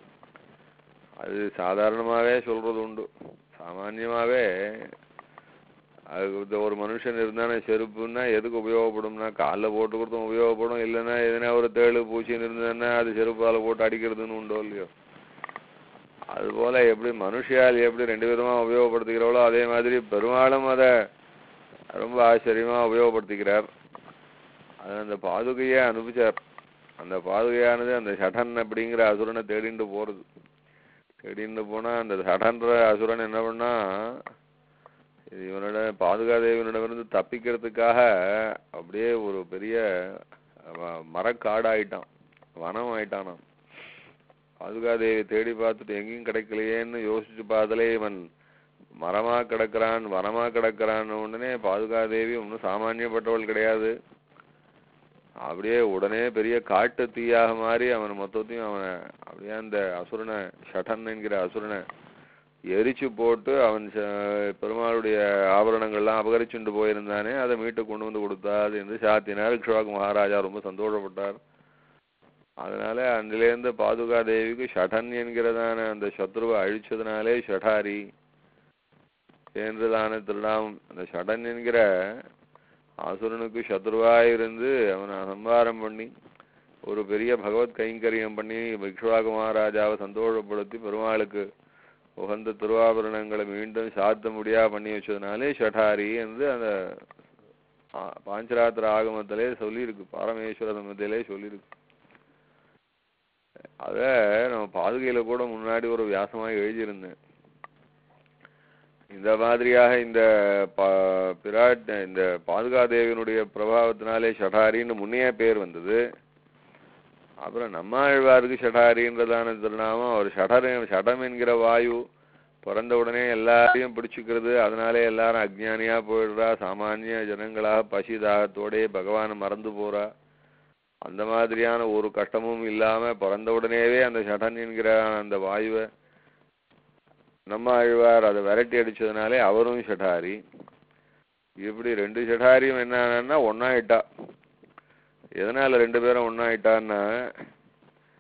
அது சாதாரணமாவே சொல்றது உண்டு சாமான்யமாவே அது இந்த ஒரு மனுஷன் இருந்தானே செருப்புன்னா எதுக்கு உபயோகப்படும்னா காலில் போட்டு கொடுத்தும் உபயோகப்படும் இல்லைன்னா எதனா ஒரு தேளு பூச்சின்னு இருந்ததுன்னா அது செருப்பால போட்டு அடிக்கிறதுன்னு உண்டோ இல்லையோ அதுபோல எப்படி மனுஷியால் எப்படி ரெண்டு விதமா உபயோகப்படுத்திக்கிறவளோ அதே மாதிரி பெருமாளும் அதை ரொம்ப ஆச்சரியமா உபயோகப்படுத்திக்கிறார் அது அந்த பாதுகையை அனுப்பிச்சார் அந்த பாதுகையானது அந்த சடன் அப்படிங்கிற அசுரனை தேடிண்டு போறது தேடிண்டு போனா அந்த சடன்ற அசுரன் என்ன பண்ணா இது இவனோட பாதுகாதேவனிடமிருந்து தப்பிக்கிறதுக்காக அப்படியே ஒரு பெரிய வ- மரக்காடாயிட்டான் வனம் ஆயிட்டானாம் பாதுகாதேவி தேடி பார்த்துட்டு எங்கேயும் கிடைக்கலையேன்னு யோசிச்சு பார்த்தாலே இவன் மரமா கிடக்கிறான் வனமா கிடக்கிறான் உடனே பாதுகாதேவி ஒன்றும் சாமானியப்பட்டவள் கிடையாது அப்படியே உடனே பெரிய காட்டு தீயாக மாறி அவன் மொத்தத்தையும் அவனை அப்படியே அந்த அசுரனை ஷடன் என்கிற அசுரனை எரிச்சு போட்டு அவன் ச- பெருமாளுடைய ஆபரணங்கள்லாம் அபகரிச்சுண்டு போயிருந்தானே அதை மீட்டு கொண்டு வந்து கொடுத்தார் என்று சாத்தினார் இக்ஷ்வாக்கு மகாராஜா ரொம்ப சந்தோஷப்பட்டார் அதனால அன்றிலேருந்து பாதுகா தேவிக்கு ஷடன் என்கிறதான அந்த சத்ருவை அழிச்சதுனாலே ஷடாரி என்றுதான திருநாமம் அந்த ஷடன் என்கிற அசுரனுக்கு சத்ருவாய் இருந்து அவனை சம்பாரம் பண்ணி ஒரு பெரிய பகவத் கைங்கரியம் பண்ணி விக்ஷ்வாக மகாராஜாவை சந்தோஷப்படுத்தி பெருமாளுக்கு உகந்த திருவாபரணங்களை மீண்டும் சாத்த முடியா பண்ணி வச்சதுனாலே ஷடாரி என்று அந்த ஆ- பாஞ்சராத்திர ஆகமத்திலே சொல்லியிருக்கு பாரமேஸ்வர சமத்திலே சொல்லியிருக்கு அத நம்ம பாதுகையில கூட முன்னாடி ஒரு வியாசமா எழுதியிருந்தேன் இந்த மாதிரியாக இந்த பா- பிராட் இந்த பாதுகாதேவியனுடைய பிரபாவத்தினாலே ஷடாரின்னு முன்னையே பேர் வந்தது அப்புறம் நம்மாழ்வாருக்கு ஷடாரின்றதான திருநாமம் அவர் ஷடர் ஷடம் என்கிற வாயு பிறந்த உடனே எல்லாரையும் பிடிச்சுக்கிறது அதனாலே எல்லாரும் அஜ்ஞானியா போயிடுறா சாமானிய ஜனங்களாக பசி தாகத்தோடே பகவானை மறந்து போறா அந்த மாதிரியான ஒரு கஷ்டமும் இல்லாம பிறந்த உடனேவே அந்த ஷடன் என்கிற அந்த வாயுவை நம்ம ஆழ்வார் அதை விரட்டி அடிச்சதுனாலே அவரும் ஷடாரி இப்படி ரெண்டு ஷடாரியும் என்னன்னா ஒன்னாயிட்டா எதனால ரெண்டு பேரும் ஒன்னாயிட்டான்னா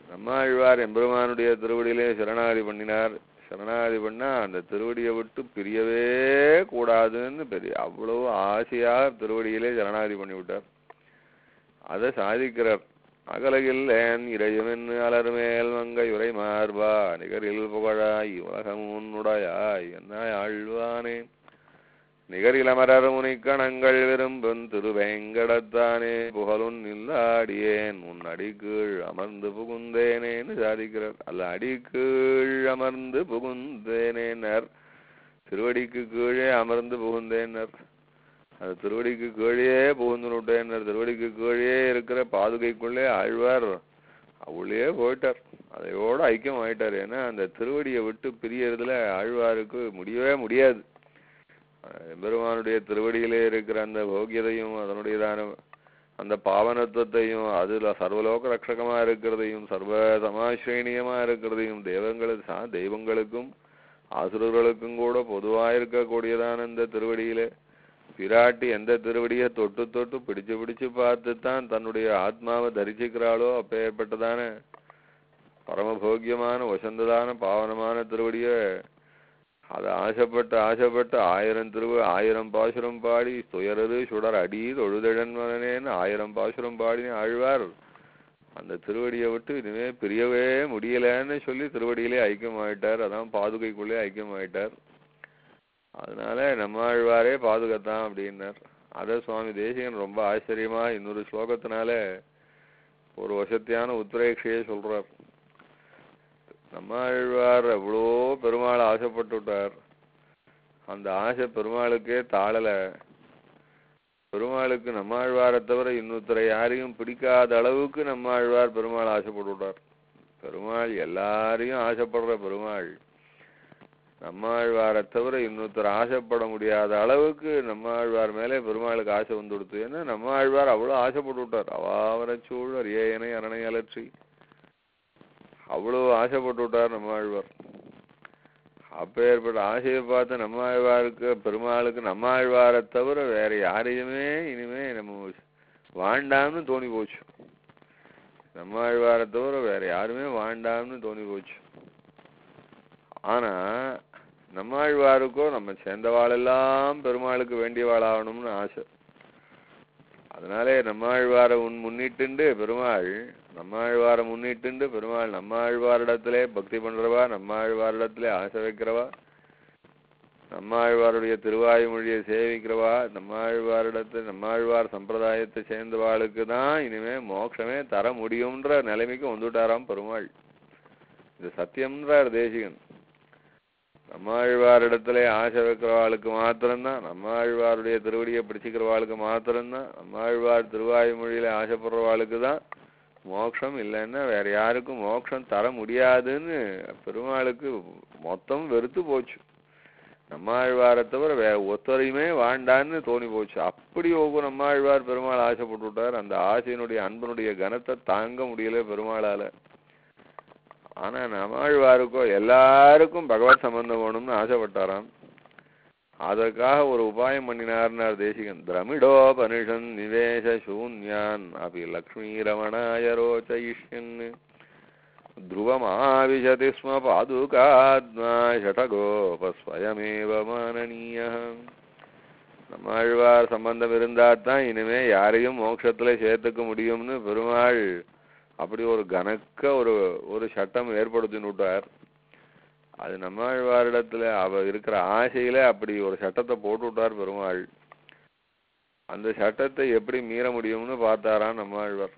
நம்மாழ்வார் எம்பெருமானுடைய திருவடியிலே சரணாகதி பண்ணினார் சரணாகதி பண்ணா அந்த திருவடியை விட்டு பிரியவே கூடாதுன்னு பெரிய அவ்வளவு ஆசையாக திருவடியிலே சரணாகதி பண்ணி விட்டார் அதை சாதிக்கிறார் அகலகில்லேன் இறைவன் அலர்மேல் மங்கை உரை மார்பா நிகரில் புகழாய் உலகம் உன்னுடையாய் என்னாய் ஆழ்வானே நிகரிலமரர் முனிக்கணங்கள் விரும்பும் திருவேங்கடத்தானே புகழுன் இல்லாடியேன் உன் அடிக்கீழ் அமர்ந்து புகுந்தேனேன்னு சாதிக்கிறார் அல்ல அடிக்கீழ் அமர்ந்து புகுந்தேனேனர் திருவடிக்கு கீழே அமர்ந்து புகுந்தேனர் அது திருவடிக்கு கீழே புகுந்து விட்டேனர் திருவடிக்கு கீழே இருக்கிற பாதுகைக்குள்ளே ஆழ்வார் உள்ளே போயிட்டார் அதையோட ஐக்கியம் ஆயிட்டார் ஏன்னா அந்த திருவடியை விட்டு பிரியறதுல ஆழ்வாருக்கு முடியவே முடியாது பெருமானுடைய திருவடியிலே இருக்கிற அந்த போக்கியதையும் அதனுடையதான அந்த பாவனத்துவத்தையும் அதுல சர்வலோக ரட்சகமா இருக்கிறதையும் சர்வ சமாஸ்ரேணியமா இருக்கிறதையும் தெய்வங்களுக்கு சா தெய்வங்களுக்கும் ஆசுரர்களுக்கும் கூட பொதுவா இருக்கக்கூடியதான இந்த திருவடியிலே பிராட்டி எந்த திருவடியை தொட்டு தொட்டு பிடிச்சு பிடிச்சு பார்த்து தான் தன்னுடைய ஆத்மாவை தரிசிக்கிறாளோ அப்பேற்பட்டதான பரமபோக்கியமான வசந்ததான பாவனமான திருவடியை அது ஆசைப்பட்டு ஆசைப்பட்டு ஆயிரம் திருவ ஆயிரம் பாசுரம் பாடி துயரது சுடர் அடி தொழுதழன் மகனேன்னு ஆயிரம் பாசுரம் பாடினு ஆழ்வார் அந்த திருவடியை விட்டு இனிமே பிரியவே முடியலன்னு சொல்லி திருவடியிலே ஐக்கியமாயிட்டார் அதான் பாதுகைக்குள்ளே ஐக்கியமாயிட்டார் அதனால நம்மாழ்வாரே பாதுகத்தான் அப்படின்னார் அத சுவாமி தேசிகன் ரொம்ப ஆச்சரியமா இன்னொரு ஸ்லோகத்தினால ஒரு வசத்தியான உத்ரேட்சையை சொல்றார் நம்மாழ்வார் எவ்வளோ பெருமாள் ஆசைப்பட்டு விட்டார் அந்த ஆசை பெருமாளுக்கே தாழல பெருமாளுக்கு நம்மாழ்வாரை தவிர இன்னொருத்தரை யாரையும் பிடிக்காத அளவுக்கு நம்மாழ்வார் பெருமாள் ஆசைப்பட்டு விட்டார் பெருமாள் எல்லாரையும் ஆசைப்படுற பெருமாள் நம்மாழ்வாரை தவிர இன்னொருத்தர் ஆசைப்பட முடியாத அளவுக்கு நம்மாழ்வார் மேலே பெருமாளுக்கு ஆசை வந்து கொடுத்து ஏன்னா நம்மாழ்வார் அவ்வளோ ஆசைப்பட்டு விட்டார் அவாவர சூழர் ஏயனை அரணை அலற்றி அவ்வளோ ஆசைப்பட்டு விட்டார் நம்மாழ்வார் அப்பேற்பட்ட ஆசையை பார்த்து நம்மாழ்வாருக்கு பெருமாளுக்கு நம்மாழ்வாரை தவிர வேற யாரையுமே இனிமே நம்ம வாண்டாம்னு தோணி போச்சு நம்மாழ்வாரை தவிர வேற யாருமே வாண்டாம்னு தோணி போச்சு ஆனா நம்மாழ்வாருக்கோ நம்ம சேர்ந்தவாளெல்லாம் பெருமாளுக்கு வேண்டியவாளாகணும்னு ஆசை அதனாலே நம்மாழ்வாரை உன் முன்னிட்டுண்டு பெருமாள் நம்மாழ்வாரை முன்னிட்டுண்டு பெருமாள் நம்மாழ்வாரிடத்திலே பக்தி பண்றவா நம்மாழ்வாரிடத்திலே ஆசை வைக்கிறவா நம்மாழ்வாருடைய திருவாய்மொழியை சேவிக்கிறவா நம்மாழ்வாரிடத்து நம்மாழ்வார் சம்பிரதாயத்தை சேர்ந்தவாளுக்கு தான் இனிமே மோட்சமே தர முடியும்ன்ற நிலைமைக்கு வந்துட்டாராம் பெருமாள் இது சத்தியம்ன்றார் தேசிகன் நம்மாழ்வாரிடத்திலே ஆசை வைக்கிறவாளுக்கு மாத்திரம்தான் நம்மாழ்வாருடைய திருவடியை பிடிச்சிக்கிறவாளுக்கு மாத்திரம்தான் நம்மாழ்வார் திருவாய்மொழியில ஆசைப்படுறவாளுக்கு தான் மோட்சம் இல்லைன்னா வேற யாருக்கும் மோட்சம் தர முடியாதுன்னு பெருமாளுக்கு மொத்தம் வெறுத்து போச்சு நம்மாழ்வாரை தவிர வேற ஒத்தரையுமே வாண்டான்னு தோணி போச்சு அப்படி ஒவ்வொரு நம்மாழ்வார் பெருமாள் ஆசைப்பட்டு விட்டார் அந்த ஆசையினுடைய அன்பனுடைய கனத்தை தாங்க முடியல பெருமாளால ஆனா நம்மாழ்வாருக்கோ எல்லாருக்கும் பகவத் சம்பந்தம் வேணும்னு ஆசைப்பட்டாராம் அதற்காக ஒரு உபாயம் பண்ணினார்னார் தேசிகன் திரமிடோபனிஷன் நிவேச சூன்யான் அபி லக்ஷ்மீ ரமணாய ரோச்சயிஷ்யன் ध्रुवमाविशति स्म पादुकात्मा ஷடகோபஸ்வயமேவ மானனீய நம்மாழ்வார் சம்பந்தம் இருந்தா தான் இனிமே யாரையும் மோட்சத்துல சேர்த்துக்க முடியும்னு பெருமாள் அப்படி ஒரு கனக்க ஒரு ஒரு சட்டம் ஏற்படுத்தின்னு விட்டார் அது நம்மாழ்வாரிடத்துல அவ இருக்கிற ஆசையில அப்படி ஒரு சட்டத்தை போட்டு விட்டார் பெருமாள் அந்த சட்டத்தை எப்படி மீற முடியும்னு பார்த்தாராம் நம்மாழ்வார்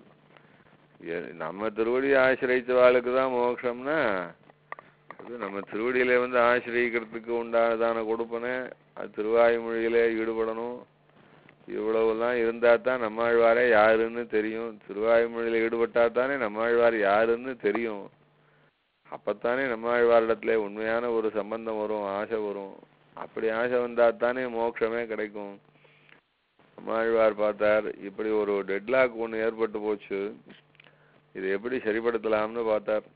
எ- நம்ம திருவடி ஆசிரியச்சவாளுக்கு தான் மோட்சம்னா அது நம்ம திருவடியில வந்து ஆசிரியக்கிறதுக்கு உண்டானதான கொடுப்பனை அது திருவாய்மொழியில ஈடுபடணும் இவ்வளவுலாம் இருந்தா தான் நம்மாழ்வாரே யாருன்னு தெரியும் திருவாய்மொழியில ஈடுபட்டா தானே நம்மாழ்வார் யாருன்னு தெரியும் அப்பத்தானே நம்மாழ்வாரிடத்துல உண்மையான ஒரு சம்பந்தம் வரும் ஆசை வரும் அப்படி ஆசை வந்தா தானே மோட்சமே கிடைக்கும் நம்மாழ்வார் பார்த்தார் இப்படி ஒரு டெட்லாக் ஒன்று ஏற்பட்டு போச்சு இது எப்படி சரிப்படுத்தலாம்னு பார்த்தார்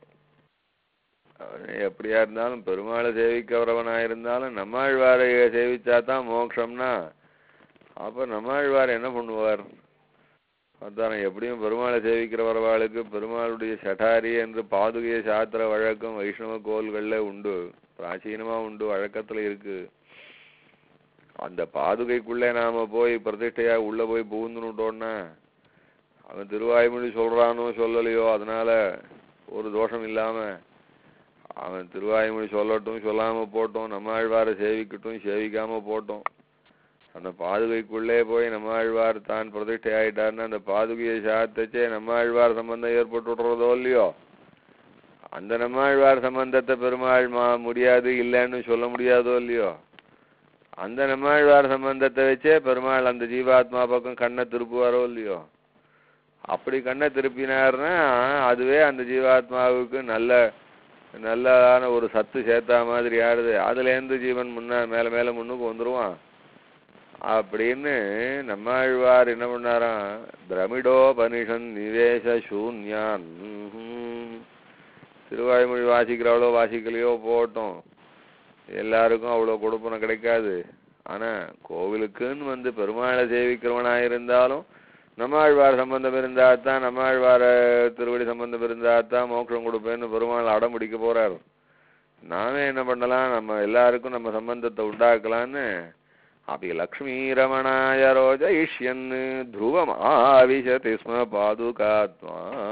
அவனே எப்படியா இருந்தாலும் பெருமாளை சேவிக்கிறவனா இருந்தாலும் நம்மாழ்வாரை சேவிச்சா தான் மோட்சம்னா அப்ப நம்மாழ்வார் என்ன பண்ணுவார் அதான் எப்படியும் பெருமாளை சேவிக்கிறவர்களுக்கு பெருமாளுடைய சட்டாரி என்று பாதுகைய சாத்திர வழக்கம் வைஷ்ணவ கோல்கள்ல உண்டு பிராச்சீனமா உண்டு வழக்கத்துல இருக்கு அந்த பாதுகைக்குள்ளே நாம போய் பிரதிஷ்டையா உள்ள போய் புகுந்துட்டோம்னா அவன் திருவாய்மொழி சொல்றானோ சொல்லலையோ அதனால ஒரு தோஷம் இல்லாம அவன் திருவாய்மொழி சொல்லட்டும் சொல்லாம போட்டோம் நம்மாழ்வாரை சேவிக்கட்டும் சேவிக்காம போட்டோம் அந்த பாதுகைக்குள்ளே போய் நம்மாழ்வார் தான் பிரதிஷ்டை ஆயிட்டாருன்னா அந்த பாதுகையை சாத்தச்சே நம்மாழ்வார் சம்பந்தம் ஏற்பட்டு விடுறதோ இல்லையோ அந்த நம்மாழ்வார் சம்பந்தத்தை பெருமாள் மா முடியாது இல்லைன்னு சொல்ல முடியாதோ இல்லையோ அந்த நம்மாழ்வார் சம்பந்தத்தை வச்சே பெருமாள் அந்த ஜீவாத்மா பக்கம் கண்ணை திருப்புவாரோ இல்லையோ அப்படி கண்ணை திருப்பினார்னா அதுவே அந்த ஜீவாத்மாவுக்கு நல்ல நல்லதான ஒரு சத்து சேர்த்தா மாதிரி ஆடுது அதுலேருந்து ஜீவன் முன்ன மேல மேல முன்னுக்கு வந்துருவான் அப்படின்னு நம்மாழ்வார் என்ன பண்ணாராம் திரமிடோபனிஷன் நிவேச சூன்யான் திருவாய்மொழி வாசிக்கிறவளோ வாசிக்கலையோ போகட்டும் எல்லாருக்கும் அவ்வளோ கொடுப்பனை கிடைக்காது ஆனா கோவிலுக்குன்னு வந்து பெருமாளை சேவிக்கிறவனா இருந்தாலும் நம்மாழ்வார் சம்பந்தம் இருந்தா தான் நம்மாழ்வார திருவடி சம்பந்தம் இருந்தா தான் மோட்சம் கொடுப்பேன்னு பெருமாள் அடம் பிடிக்க போறார் நாமே என்ன பண்ணலாம் நம்ம எல்லாருக்கும் நம்ம சம்பந்தத்தை உண்டாக்கலான்னு அப்படி லக்ஷ்மீ ரமணாய ரோஜயிஷ்யன் த்ருவம் ஆவிஷதி ஸ்ம பாதுகாத்மா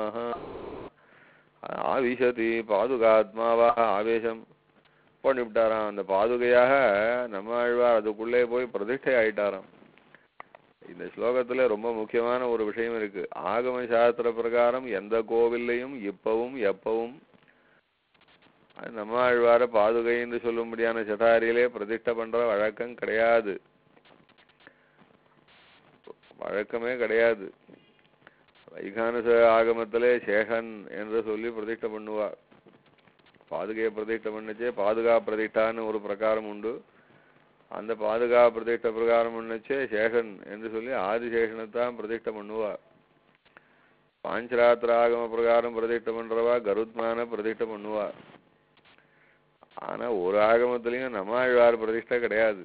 ஆவிஷதி பாதுகாத்மாவா ஆவேசம் பண்ணிவிட்டாராம் அந்த பாதுகையாக நம்மாழ்வார் அதுக்குள்ளே போய் பிரதிஷ்டை ஆயிட்டாராம் இந்த ஸ்லோகத்துல ரொம்ப முக்கியமான ஒரு விஷயம் இருக்கு ஆகம சாஸ்திர பிரகாரம் எந்த கோவில்லையும் இப்பவும் எப்பவும் அது நம்மாழ்வார பாதுகை என்று சொல்லும்படியான சட்டாரியிலே பிரதிஷ்டை பண்ற வழக்கம் கிடையாது வழக்கமே கிடையாது வைகானச ஆகமத்திலே சேஷன் என்று சொல்லி பிரதிஷ்டை பண்ணுவார் பாதுகையை பிரதிஷ்டை பண்ணுச்சே பாதுகா பிரதிஷ்டான்னு ஒரு பிரகாரம் உண்டு அந்த பாதுகா பிரதிஷ்டை பிரகாரம் பண்ணுச்சே சேஷன் என்று சொல்லி ஆதிசேஷனைத்தான் பிரதிஷ்டை பண்ணுவார் பாஞ்சராத்திர ஆகம பிரகாரம் பிரதிஷ்டை பண்றவா கருத்மான பிரதிஷ்டை பண்ணுவா ஆனா ஒரு ஆகமத்திலையும் நம்மாழ்வார் பிரதிஷ்டை கிடையாது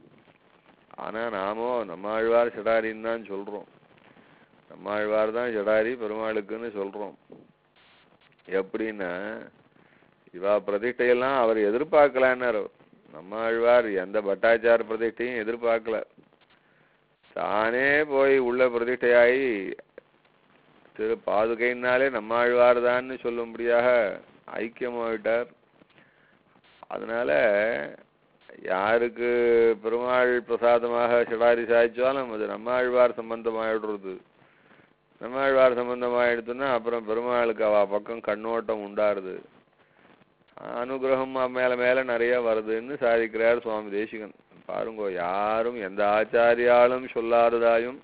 ஆனா நாமோ நம்மாழ்வார் சடாரின்னு தான் சொல்றோம் நம்மாழ்வார் தான் ஜடாரி பெருமாளுக்குன்னு சொல்றோம் எப்படின்னா இவா பிரதிஷ்டையெல்லாம் அவர் எதிர்பார்க்கலான்னாரு நம்மாழ்வார் எந்த பட்டாச்சார பிரதிஷ்டையும் எதிர்பார்க்கல தானே போய் உள்ள பிரதிஷ்டையாகி திரு பாதுகைனாலே நம்மாழ்வார் தான்னு சொல்லும்படியாக ஐக்கியமாயிட்டார் அதனால யாருக்கு பெருமாள் பிரசாதமாக சிடாரி சாய்ச்சாலும் அது நம்மாழ்வார் சம்பந்தமாயிடுறது நம்மாழ்வார் சம்பந்தமாயிடுதுன்னா அப்புறம் பெருமாளுக்கு அவ பக்கம் கண்ணோட்டம் உண்டாருது அனுகிரகம் மேல மேல நிறைய வருதுன்னு சாதிக்கிறார் சுவாமி தேசிகன் பாருங்க யாரும் எந்த ஆச்சாரியாலும் சொல்லாததாயும்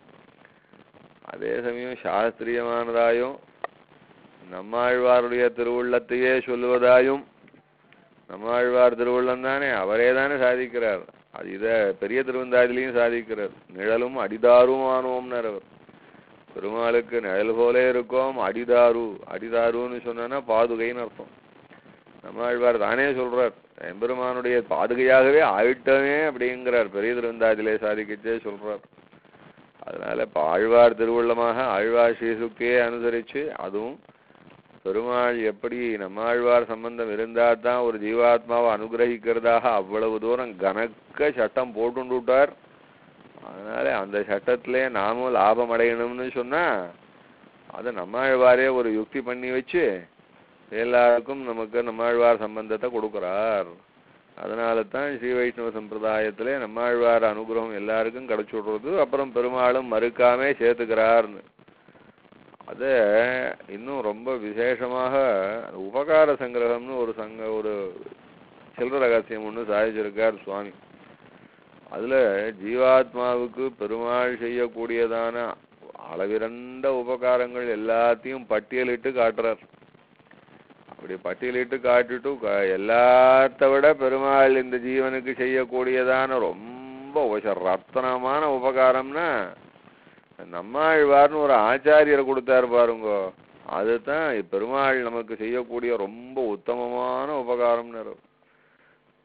அதே சமயம் சாஸ்திரியமானதாயும் நம்மாழ்வாருடைய திருவுள்ளத்தையே சொல்லுவதாயும் நம்மாழ்வார் திருவுள்ளம் தானே அவரே தானே சாதிக்கிறார் அது இத பெரிய திருவந்தாதிலையும் சாதிக்கிறார் நிழலும் அடிதாருமானோம்னார் அவர் பெருமாளுக்கு நிழல் போலே இருக்கோம் அடிதாரு அடிதாருன்னு சொன்னா பாதுகைன்னு அர்த்தம் நம்மாழ்வார் தானே சொல்றார் எம்பெருமானுடைய பாதுகையாகவே ஆயிட்டமே அப்படிங்கிறார் பெரிய திருவந்தாதிலே சாதிக்கச்சே சொல்றார் அதனால இப்ப ஆழ்வார் திருவுள்ளமாக ஆழ்வார் ஸ்ரீசுக்கையே அனுசரிச்சு அதுவும் பெருமாள் எப்படி நம்மாழ்வார் சம்பந்தம் இருந்தா தான் ஒரு ஜீவாத்மாவை அனுகிரகிக்கிறதாக அவ்வளவு தூரம் கனக்க சட்டம் போட்டுண்டு விட்டார் அதனால அந்த சட்டத்திலே நாமும் லாபம் அடையணும்னு சொன்னா அதை நம்மாழ்வாரே ஒரு யுக்தி பண்ணி வச்சு எல்லாருக்கும் நமக்கு நம்மாழ்வார் சம்பந்தத்தை கொடுக்குறார் அதனால தான் ஸ்ரீ வைஷ்ணவ சம்பிரதாயத்திலே நம்மாழ்வார் அனுகிரகம் எல்லாருக்கும் கிடைச்சு விடுறது அப்புறம் பெருமாளும் மறுக்காமே சேர்த்துக்கிறார்னு அது இன்னும் ரொம்ப விசேஷமாக உபகார சங்கிரகம்னு ஒரு சங்க ஒரு சில்லற ரகசியம் ஒன்று சாதிச்சிருக்கார் சுவாமி அதுல ஜீவாத்மாவுக்கு பெருமாள் செய்யக்கூடியதான அளவிறந்த உபகாரங்கள் எல்லாத்தையும் பட்டியலிட்டு காட்டுறார் அப்படி பட்டியலிட்டு காட்டிட்டு க- எல்லாத்த விட பெருமாள் இந்த ஜீவனுக்கு செய்யக்கூடியதான ரொம்ப உச- ரத்தனமான உபகாரம்னா நம்மாழ்வார்னு ஒரு ஆச்சாரியரை கொடுத்தாரு பாருங்கோ அதுதான் பெருமாள் நமக்கு செய்யக்கூடிய ரொம்ப உத்தமமான உபகாரம்னு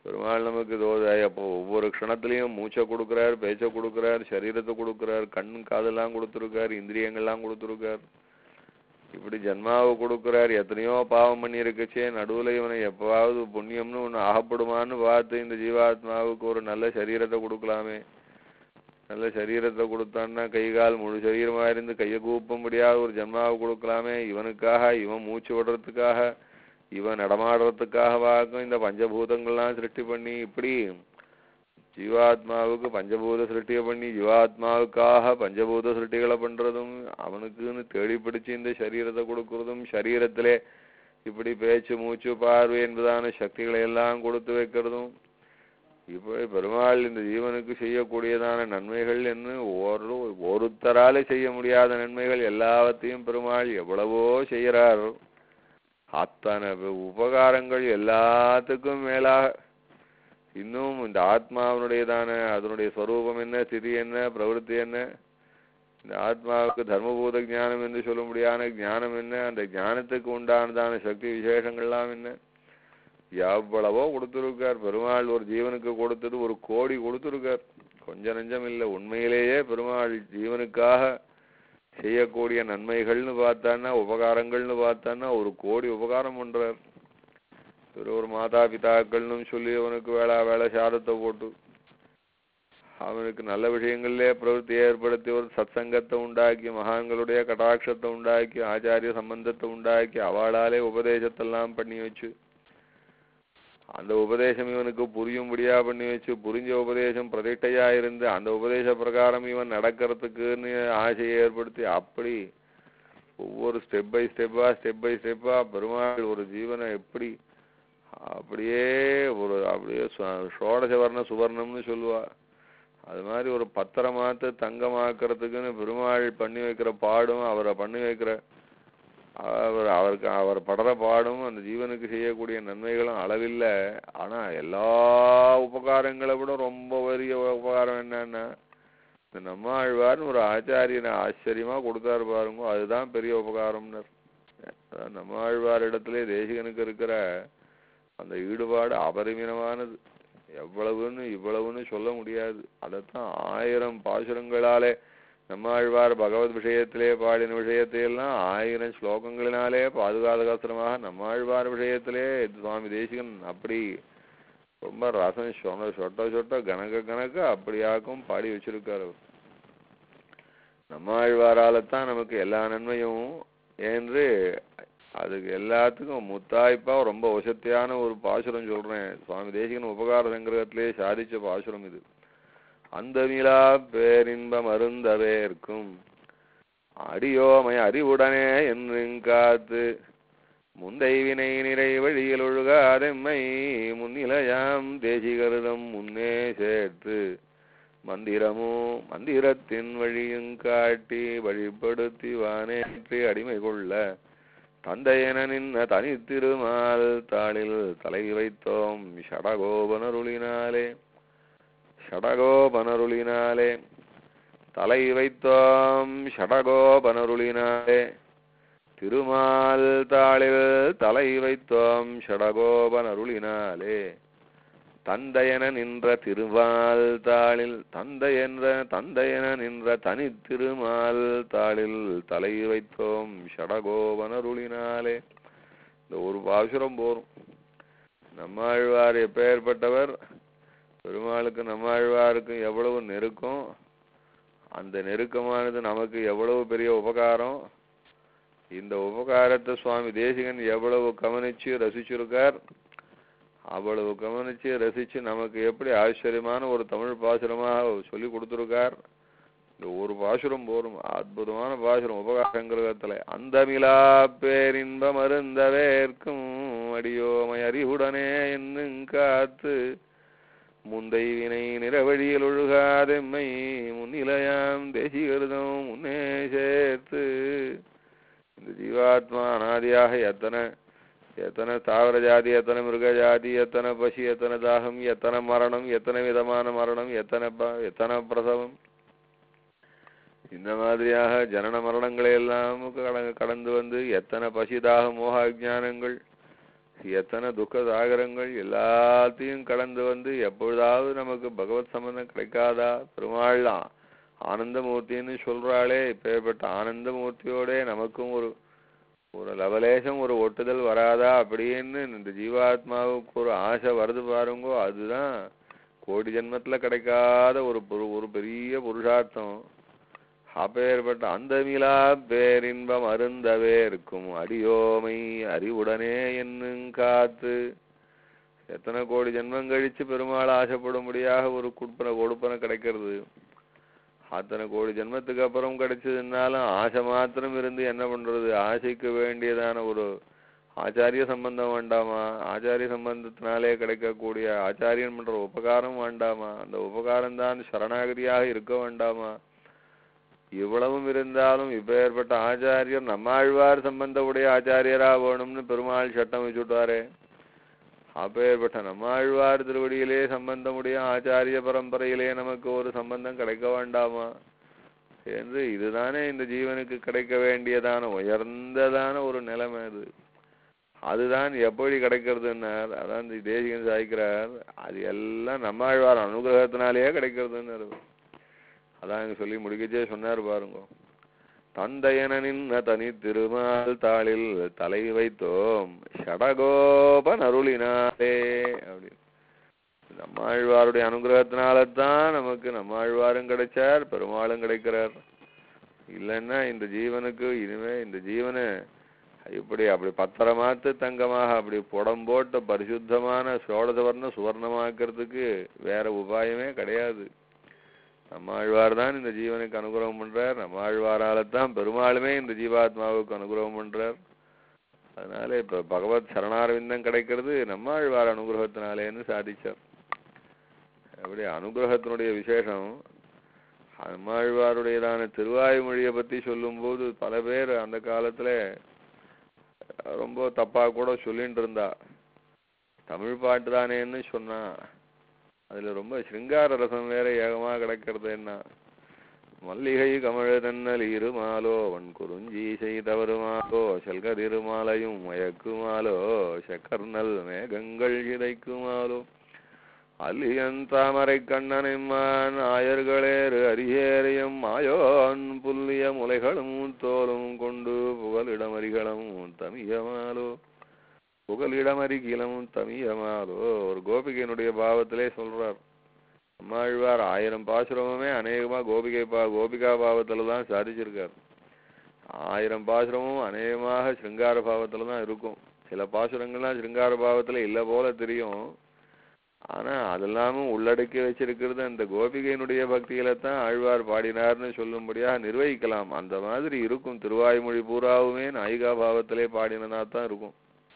பெருமாள் நமக்கு தோதாய் அப்போ ஒவ்வொரு க்ஷணத்திலையும் மூச்சை கொடுக்குறார் பேச்சை கொடுக்குறார் சரீரத்தை கொடுக்குறார் கண் காதெல்லாம் கொடுத்துருக்கார் இந்திரியங்கள்லாம் கொடுத்துருக்கார் இப்படி ஜன்மாவை கொடுக்குறார் எத்தனையோ பாவம் பண்ணி இருக்குச்சே நடுவுல இவனை எப்பவாவது புண்ணியம்னு ஒன்று ஆகப்படுமான்னு பார்த்து இந்த ஜீவாத்மாவுக்கு ஒரு நல்ல சரீரத்தை கொடுக்கலாமே நல்ல சரீரத்தை கொடுத்தான்னா கை கால் முழு சரீரமா இருந்து கையை கூப்ப முடியாத ஒரு ஜன்மாவை கொடுக்கலாமே இவனுக்காக இவன் மூச்சு விடுறதுக்காக இவன் நடமாடுறதுக்காகவாக்கும் இந்த பஞ்சபூதங்கள்லாம் சிருஷ்டி பண்ணி இப்படி ஜீவாத்மாவுக்கு பஞ்சபூத சிருஷ்டியை பண்ணி ஜீவாத்மாவுக்காக பஞ்சபூத சிருஷ்டிகளை பண்றதும் அவனுக்குன்னு தேடி பிடிச்சு இந்த சரீரத்தை கொடுக்கறதும் சரீரத்திலே இப்படி பேச்சு மூச்சு பார்வை என்பதான சக்திகளை எல்லாம் கொடுத்து வைக்கிறதும் இப்படி பெருமாள் இந்த ஜீவனுக்கு செய்யக்கூடியதான நன்மைகள் என்று ஒரு ஒருத்தரால செய்ய முடியாத நன்மைகள் எல்லாவற்றையும் பெருமாள் எவ்வளவோ செய்யறார் அத்தனை உபகாரங்கள் எல்லாத்துக்கும் மேலாக இன்னும் இந்த ஆத்மாவினுடையதான அதனுடைய ஸ்வரூபம் என்ன ஸ்திதி என்ன பிரவருத்தி என்ன இந்த ஆத்மாவுக்கு தர்மபூத ஞானம் என்று சொல்ல முடியாத ஞானம் என்ன அந்த ஞானத்துக்கு உண்டானதான சக்தி விசேஷங்கள்லாம் என்ன எவ்வளவோ கொடுத்துருக்கார் பெருமாள் ஒரு ஜீவனுக்கு கொடுத்தது ஒரு கோடி கொடுத்துருக்கார் கொஞ்ச நெஞ்சம் இல்லை உண்மையிலேயே பெருமாள் ஜீவனுக்காக செய்யக்கூடிய நன்மைகள்னு பார்த்தான்னா உபகாரங்கள்னு பார்த்தான்னா ஒரு கோடி உபகாரம் பண்றார் ஒரு ஒரு மாதா பிதாக்கள்னு சொல்லி அவனுக்கு வேளா வேலை சாதத்தை போட்டு அவனுக்கு நல்ல விஷயங்கள்லே பிரவೃತ್ತಿ ஏற்படுத்தி ஒரு சத்சங்கத்தை உண்டாக்கி மகான்களுடைய கடாட்சத்தை உண்டாக்கி ஆச்சாரிய சம்பந்தத்தை உண்டாக்கி அவளாலே உபதேசத்தெல்லாம் பண்ணி வச்சு அந்த உபதேசம் இவனுக்கு புரியும்படியா பண்ணி வச்சு புரிஞ்ச உபதேசம் பிரதிஷ்டையா இருந்து அந்த உபதேச பிரகாரம் இவன் நடக்கிறதுக்குன்னு ஆசையை ஏற்படுத்தி அப்படி ஒவ்வொரு ஸ்டெப் பை ஸ்டெப்பா ஸ்டெப் பை ஸ்டெப்பா பெருமாள் ஒரு ஜீவனை எப்படி அப்படியே ஒரு அப்படியே சு- ஷோடச வர்ண சுவர்ணம்னு சொல்லுவா அது மாதிரி ஒரு பத்திரமாத்து தங்கமாக்குறதுக்குன்னு பெருமாள் பண்ணி வைக்கிற பாடும் அவரை பண்ணி வைக்கிற அவர் அவருக்கு அவர் படுற பாடும் அந்த ஜீவனுக்கு செய்யக்கூடிய நன்மைகளும் அளவில்லை ஆனா எல்லா உபகாரங்களை விட ரொம்ப பெரிய உபகாரம் என்னன்னா இந்த நம்மாழ்வார்னு ஒரு ஆச்சாரியனை ஆச்சரியமா கொடுத்தாரு பாருங்க அதுதான் பெரிய உபகாரம்னு அதான் நம்மாழ்வார் இடத்துல தேசிகனுக்கு இருக்கிற அந்த ஈடுபாடு அபரிமிதமானது எவ்வளவுன்னு இவ்வளவுன்னு சொல்ல முடியாது அதைத்தான் ஆயிரம் பாசுரங்களாலே நம்மாழ்வார் பகவத் விஷயத்திலே பாடின விஷயத்தை எல்லாம் ஆயிரம் ஸ்லோகங்களினாலே பாதுகாதகாசனமாக நம்மாழ்வார் விஷயத்திலே சுவாமி தேசிகன் அப்படி ரொம்ப ரசம் சொன்ன சொட்ட சொட்ட கணக்க கணக்க அப்படியாக்கும் பாடி வச்சிருக்காரு அவர் நம்மாழ்வாராலத்தான் நமக்கு எல்லா நன்மையும் என்று அதுக்கு எல்லாத்துக்கும் முத்தாய்ப்பா ரொம்ப வசத்தியான ஒரு பாசுரம் சொல்றேன் சுவாமி தேசிகன் உபகார சங்கிரகத்திலே சாதிச்ச பாசுரம் இது அந்த நிலா பேரின்பம் அருந்தவேற்கும் அடியோமை அறிவுடனே என்றும் காத்து முந்தை வினை நிறை வழியில் ஒழுகாதெம்மை முன்னிலையாம் தேசிகருதம் முன்னே சேர்த்து மந்திரமோ மந்திரத்தின் வழியும் காட்டி வழிப்படுத்தி வானேற்றி அடிமை கொள்ள தந்தையென நின்ன தனித்திருமால் தாளில் தலை வைத்தோம் ஷடகோபனருளினாலே ஷடகோபனருளினாலே தலை வைத்தோம் ஷடகோபனருளினாலே திருமால் தாளில் தலை வைத்தோம் ஷடகோபனருளினாலே தந்தையென நின்ற திருமால் தாளில் தந்தை என்ற தந்தையென நின்ற தனித்திருமால் தாளில் தலை வைத்தோம் ஷடகோபனருளினாலே இந்த ஒரு பாசுரம் போரும் நம்மாழ்வார் எப்பேற்பட்டவர் பெருமாளுக்கு நம்மாழ்வாருக்கும் எவ்வளவு நெருக்கம் அந்த நெருக்கமானது நமக்கு எவ்வளவு பெரிய உபகாரம் இந்த உபகாரத்தை சுவாமி தேசிகன் எவ்வளவு கவனிச்சு ரசிச்சிருக்கார் அவ்வளவு கவனிச்சு ரசிச்சு நமக்கு எப்படி ஆச்சரியமான ஒரு தமிழ் பாசுரமாக சொல்லி கொடுத்துருக்கார் இந்த ஒரு பாசுரம் போரும் அற்புதமான பாசுரம் உபகாரங்கிரகத்துல அந்த மிலா பேரின்பம் அருந்தவேற்கும் அடியோமை அறிவுடனே என்னும் காத்து முந்தை வினை நிறவழியில் ஒழுகாதெம்மை முன்னிலையாம் தேசிகருதம் முன்னே சேர்த்து இந்த ஜீவாத்மா அனாதியாக எத்தனை எத்தனை தாவர ஜாதி எத்தனை மிருக ஜாதி எத்தனை பசி எத்தனை தாகம் எத்தனை மரணம் எத்தனை விதமான மரணம் எத்தனை ப- எத்தனை பிரசவம் இந்த மாதிரியாக ஜனன மரணங்களை எல்லாம் கட- கடந்து வந்து எத்தனை பசி தாகம் மோக அஜானங்கள் எத்தனை துக்க சாகரங்கள் எல்லாத்தையும் கடந்து வந்து எப்பொழுதாவது நமக்கு பகவத் சம்பந்தம் கிடைக்காதா பெருமாள் ஆ- ஆனந்தமூர்த்தின்னு சொல்றாளே இப்பேற்பட்ட ஆனந்தமூர்த்தியோட நமக்கும் ஒரு ஒரு லவலேசம் ஒரு ஒட்டுதல் வராதா அப்படின்னு இந்த ஜீவாத்மாவுக்கு ஒரு ஆசை வருது பாருங்கோ அதுதான் கோடி ஜென்மத்துல கிடைக்காத ஒரு பொரு- ஒரு பெரிய புருஷார்த்தம் அப்பேற்பட்ட அந்தமிலா பேரின்பம் அருந்தவே இருக்கும் அடியோமை அறிவுடனே என்னும் காத்து எத்தனை கோடி ஜென்மம் கழிச்சு பெருமாள் ஆசைப்படும்படியாக ஒரு குடுப்பனை கொடுப்பனை கிடைக்கிறது அத்தனை கோடி ஜென்மத்துக்கு அப்புறம் கிடைச்சதுனாலும் ஆசை மாத்திரம் இருந்து என்ன பண்றது ஆசைக்கு வேண்டியதான ஒரு ஆச்சாரிய சம்பந்தம் வேண்டாமா ஆச்சாரிய சம்பந்தத்தினாலே கிடைக்கக்கூடிய ஆச்சாரியன் பண்ற உபகாரம் வேண்டாமா அந்த உபகாரம் தான் சரணாகதியாக இருக்க வேண்டாமா இவ்வளவும் இருந்தாலும் இப்பேற்பட்ட ஆச்சாரியர் நம்மாழ்வார் சம்பந்தவுடைய ஆச்சாரியரா வேணும்னு பெருமாள் சட்டம் வச்சுட்டாரே அப்பேற்பட்ட நம்மாழ்வார் திருவடியிலே சம்பந்தமுடைய ஆச்சாரிய பரம்பரையிலே நமக்கு ஒரு சம்பந்தம் கிடைக்க வேண்டாமா என்று இதுதானே இந்த ஜீவனுக்கு கிடைக்க வேண்டியதான உயர்ந்ததான ஒரு நிலைமை அது அதுதான் எப்படி கிடைக்கிறதுன்னார் அதான் இந்த தேசிகன் சாய்க்கிறார் அது எல்லாம் நம்மாழ்வார் அனுகிரகத்தினாலேயே கிடைக்கிறதுன்னு அதான் இங்க சொல்லி முடிக்கச்சே சொன்னார் பாருங்க தந்தையன நின்ன தனி திருமால் தாளில் தலை வைத்தோம் ஷடகோபன் அருளினாலே அப்படி நம்மாழ்வாருடைய அனுகிரகத்தினால தான் நமக்கு நம்மாழ்வாரும் கிடைச்சார் பெருமாளும் கிடைக்கிறார் இல்லைன்னா இந்த ஜீவனுக்கு இனிமே இந்த ஜீவனை இப்படி அப்படி பத்திரமாத்து தங்கமாக அப்படி புடம் போட்டு பரிசுத்தமான சோழதவர்ண சுவர்ணமாக்கிறதுக்கு வேற உபாயமே கிடையாது நம்மாழ்வார் தான் இந்த ஜீவனுக்கு அனுகிரகம் பண்றார் நம்மாழ்வாரால தான் பெருமாளுமே இந்த ஜீவாத்மாவுக்கு அனுகிரகம் பண்றார் அதனால இப்ப பகவத் சரணாரவிந்தம் கிடைக்கிறது நம்மாழ்வார் அனுகிரகத்தினாலேன்னு சாதிச்சார் அப்படி அனுகிரகத்தினுடைய விசேஷம் நம்மாழ்வாருடையதான திருவாய்மொழியை பத்தி சொல்லும்போது பல பேர் அந்த காலத்துல ரொம்ப தப்பா கூட சொல்லிட்டு இருந்தா தமிழ் பாட்டு தானேன்னு சொன்னா அதுல ரொம்ப சிருங்கார ரசம் வேற ஏகமா கிடக்கிறது என்ன மல்லிகை கமழ தன்னல் இருமாலோ வன் குறிஞ்சி செய்தவருமாலோ செல்கதிருமாலையும் மயக்குமாலோ செக்கர்நல் மேகங்கள் இதைக்குமாலோ அல்லியன் தாமரை கண்ணனைம்மான் ஆயர்களேறு அரியேறியம் மாயோன் புல்லிய முலைகளும் தோலும் கொண்டு புகலிடமரிகளும் தமியமாலோ புகலிடமரிகிலும் தமியமாலோ ஒரு கோபிகையினுடைய பாவத்திலே சொல்றார் அம்மாழ்வார் ஆயிரம் பாசுரமுமே அநேகமா கோபிகை பா கோபிகா பாவத்துல தான் சாதிச்சிருக்கார் ஆயிரம் பாசுரமும் அநேகமாக சிருங்கார பாவத்துல தான் இருக்கும் சில பாசுரங்கள்லாம் சிருங்கார பாவத்துல இல்ல போல தெரியும் ஆனா அதெல்லாமும் உள்ளடக்கி வச்சிருக்கிறது அந்த கோபிகையினுடைய பக்தியில தான் ஆழ்வார் பாடினார்னு சொல்லும்படியாக நிர்வகிக்கலாம் அந்த மாதிரி இருக்கும் திருவாய்மொழி பூராவுமே நாயிகா பாவத்திலே பாடினதா தான் இருக்கும்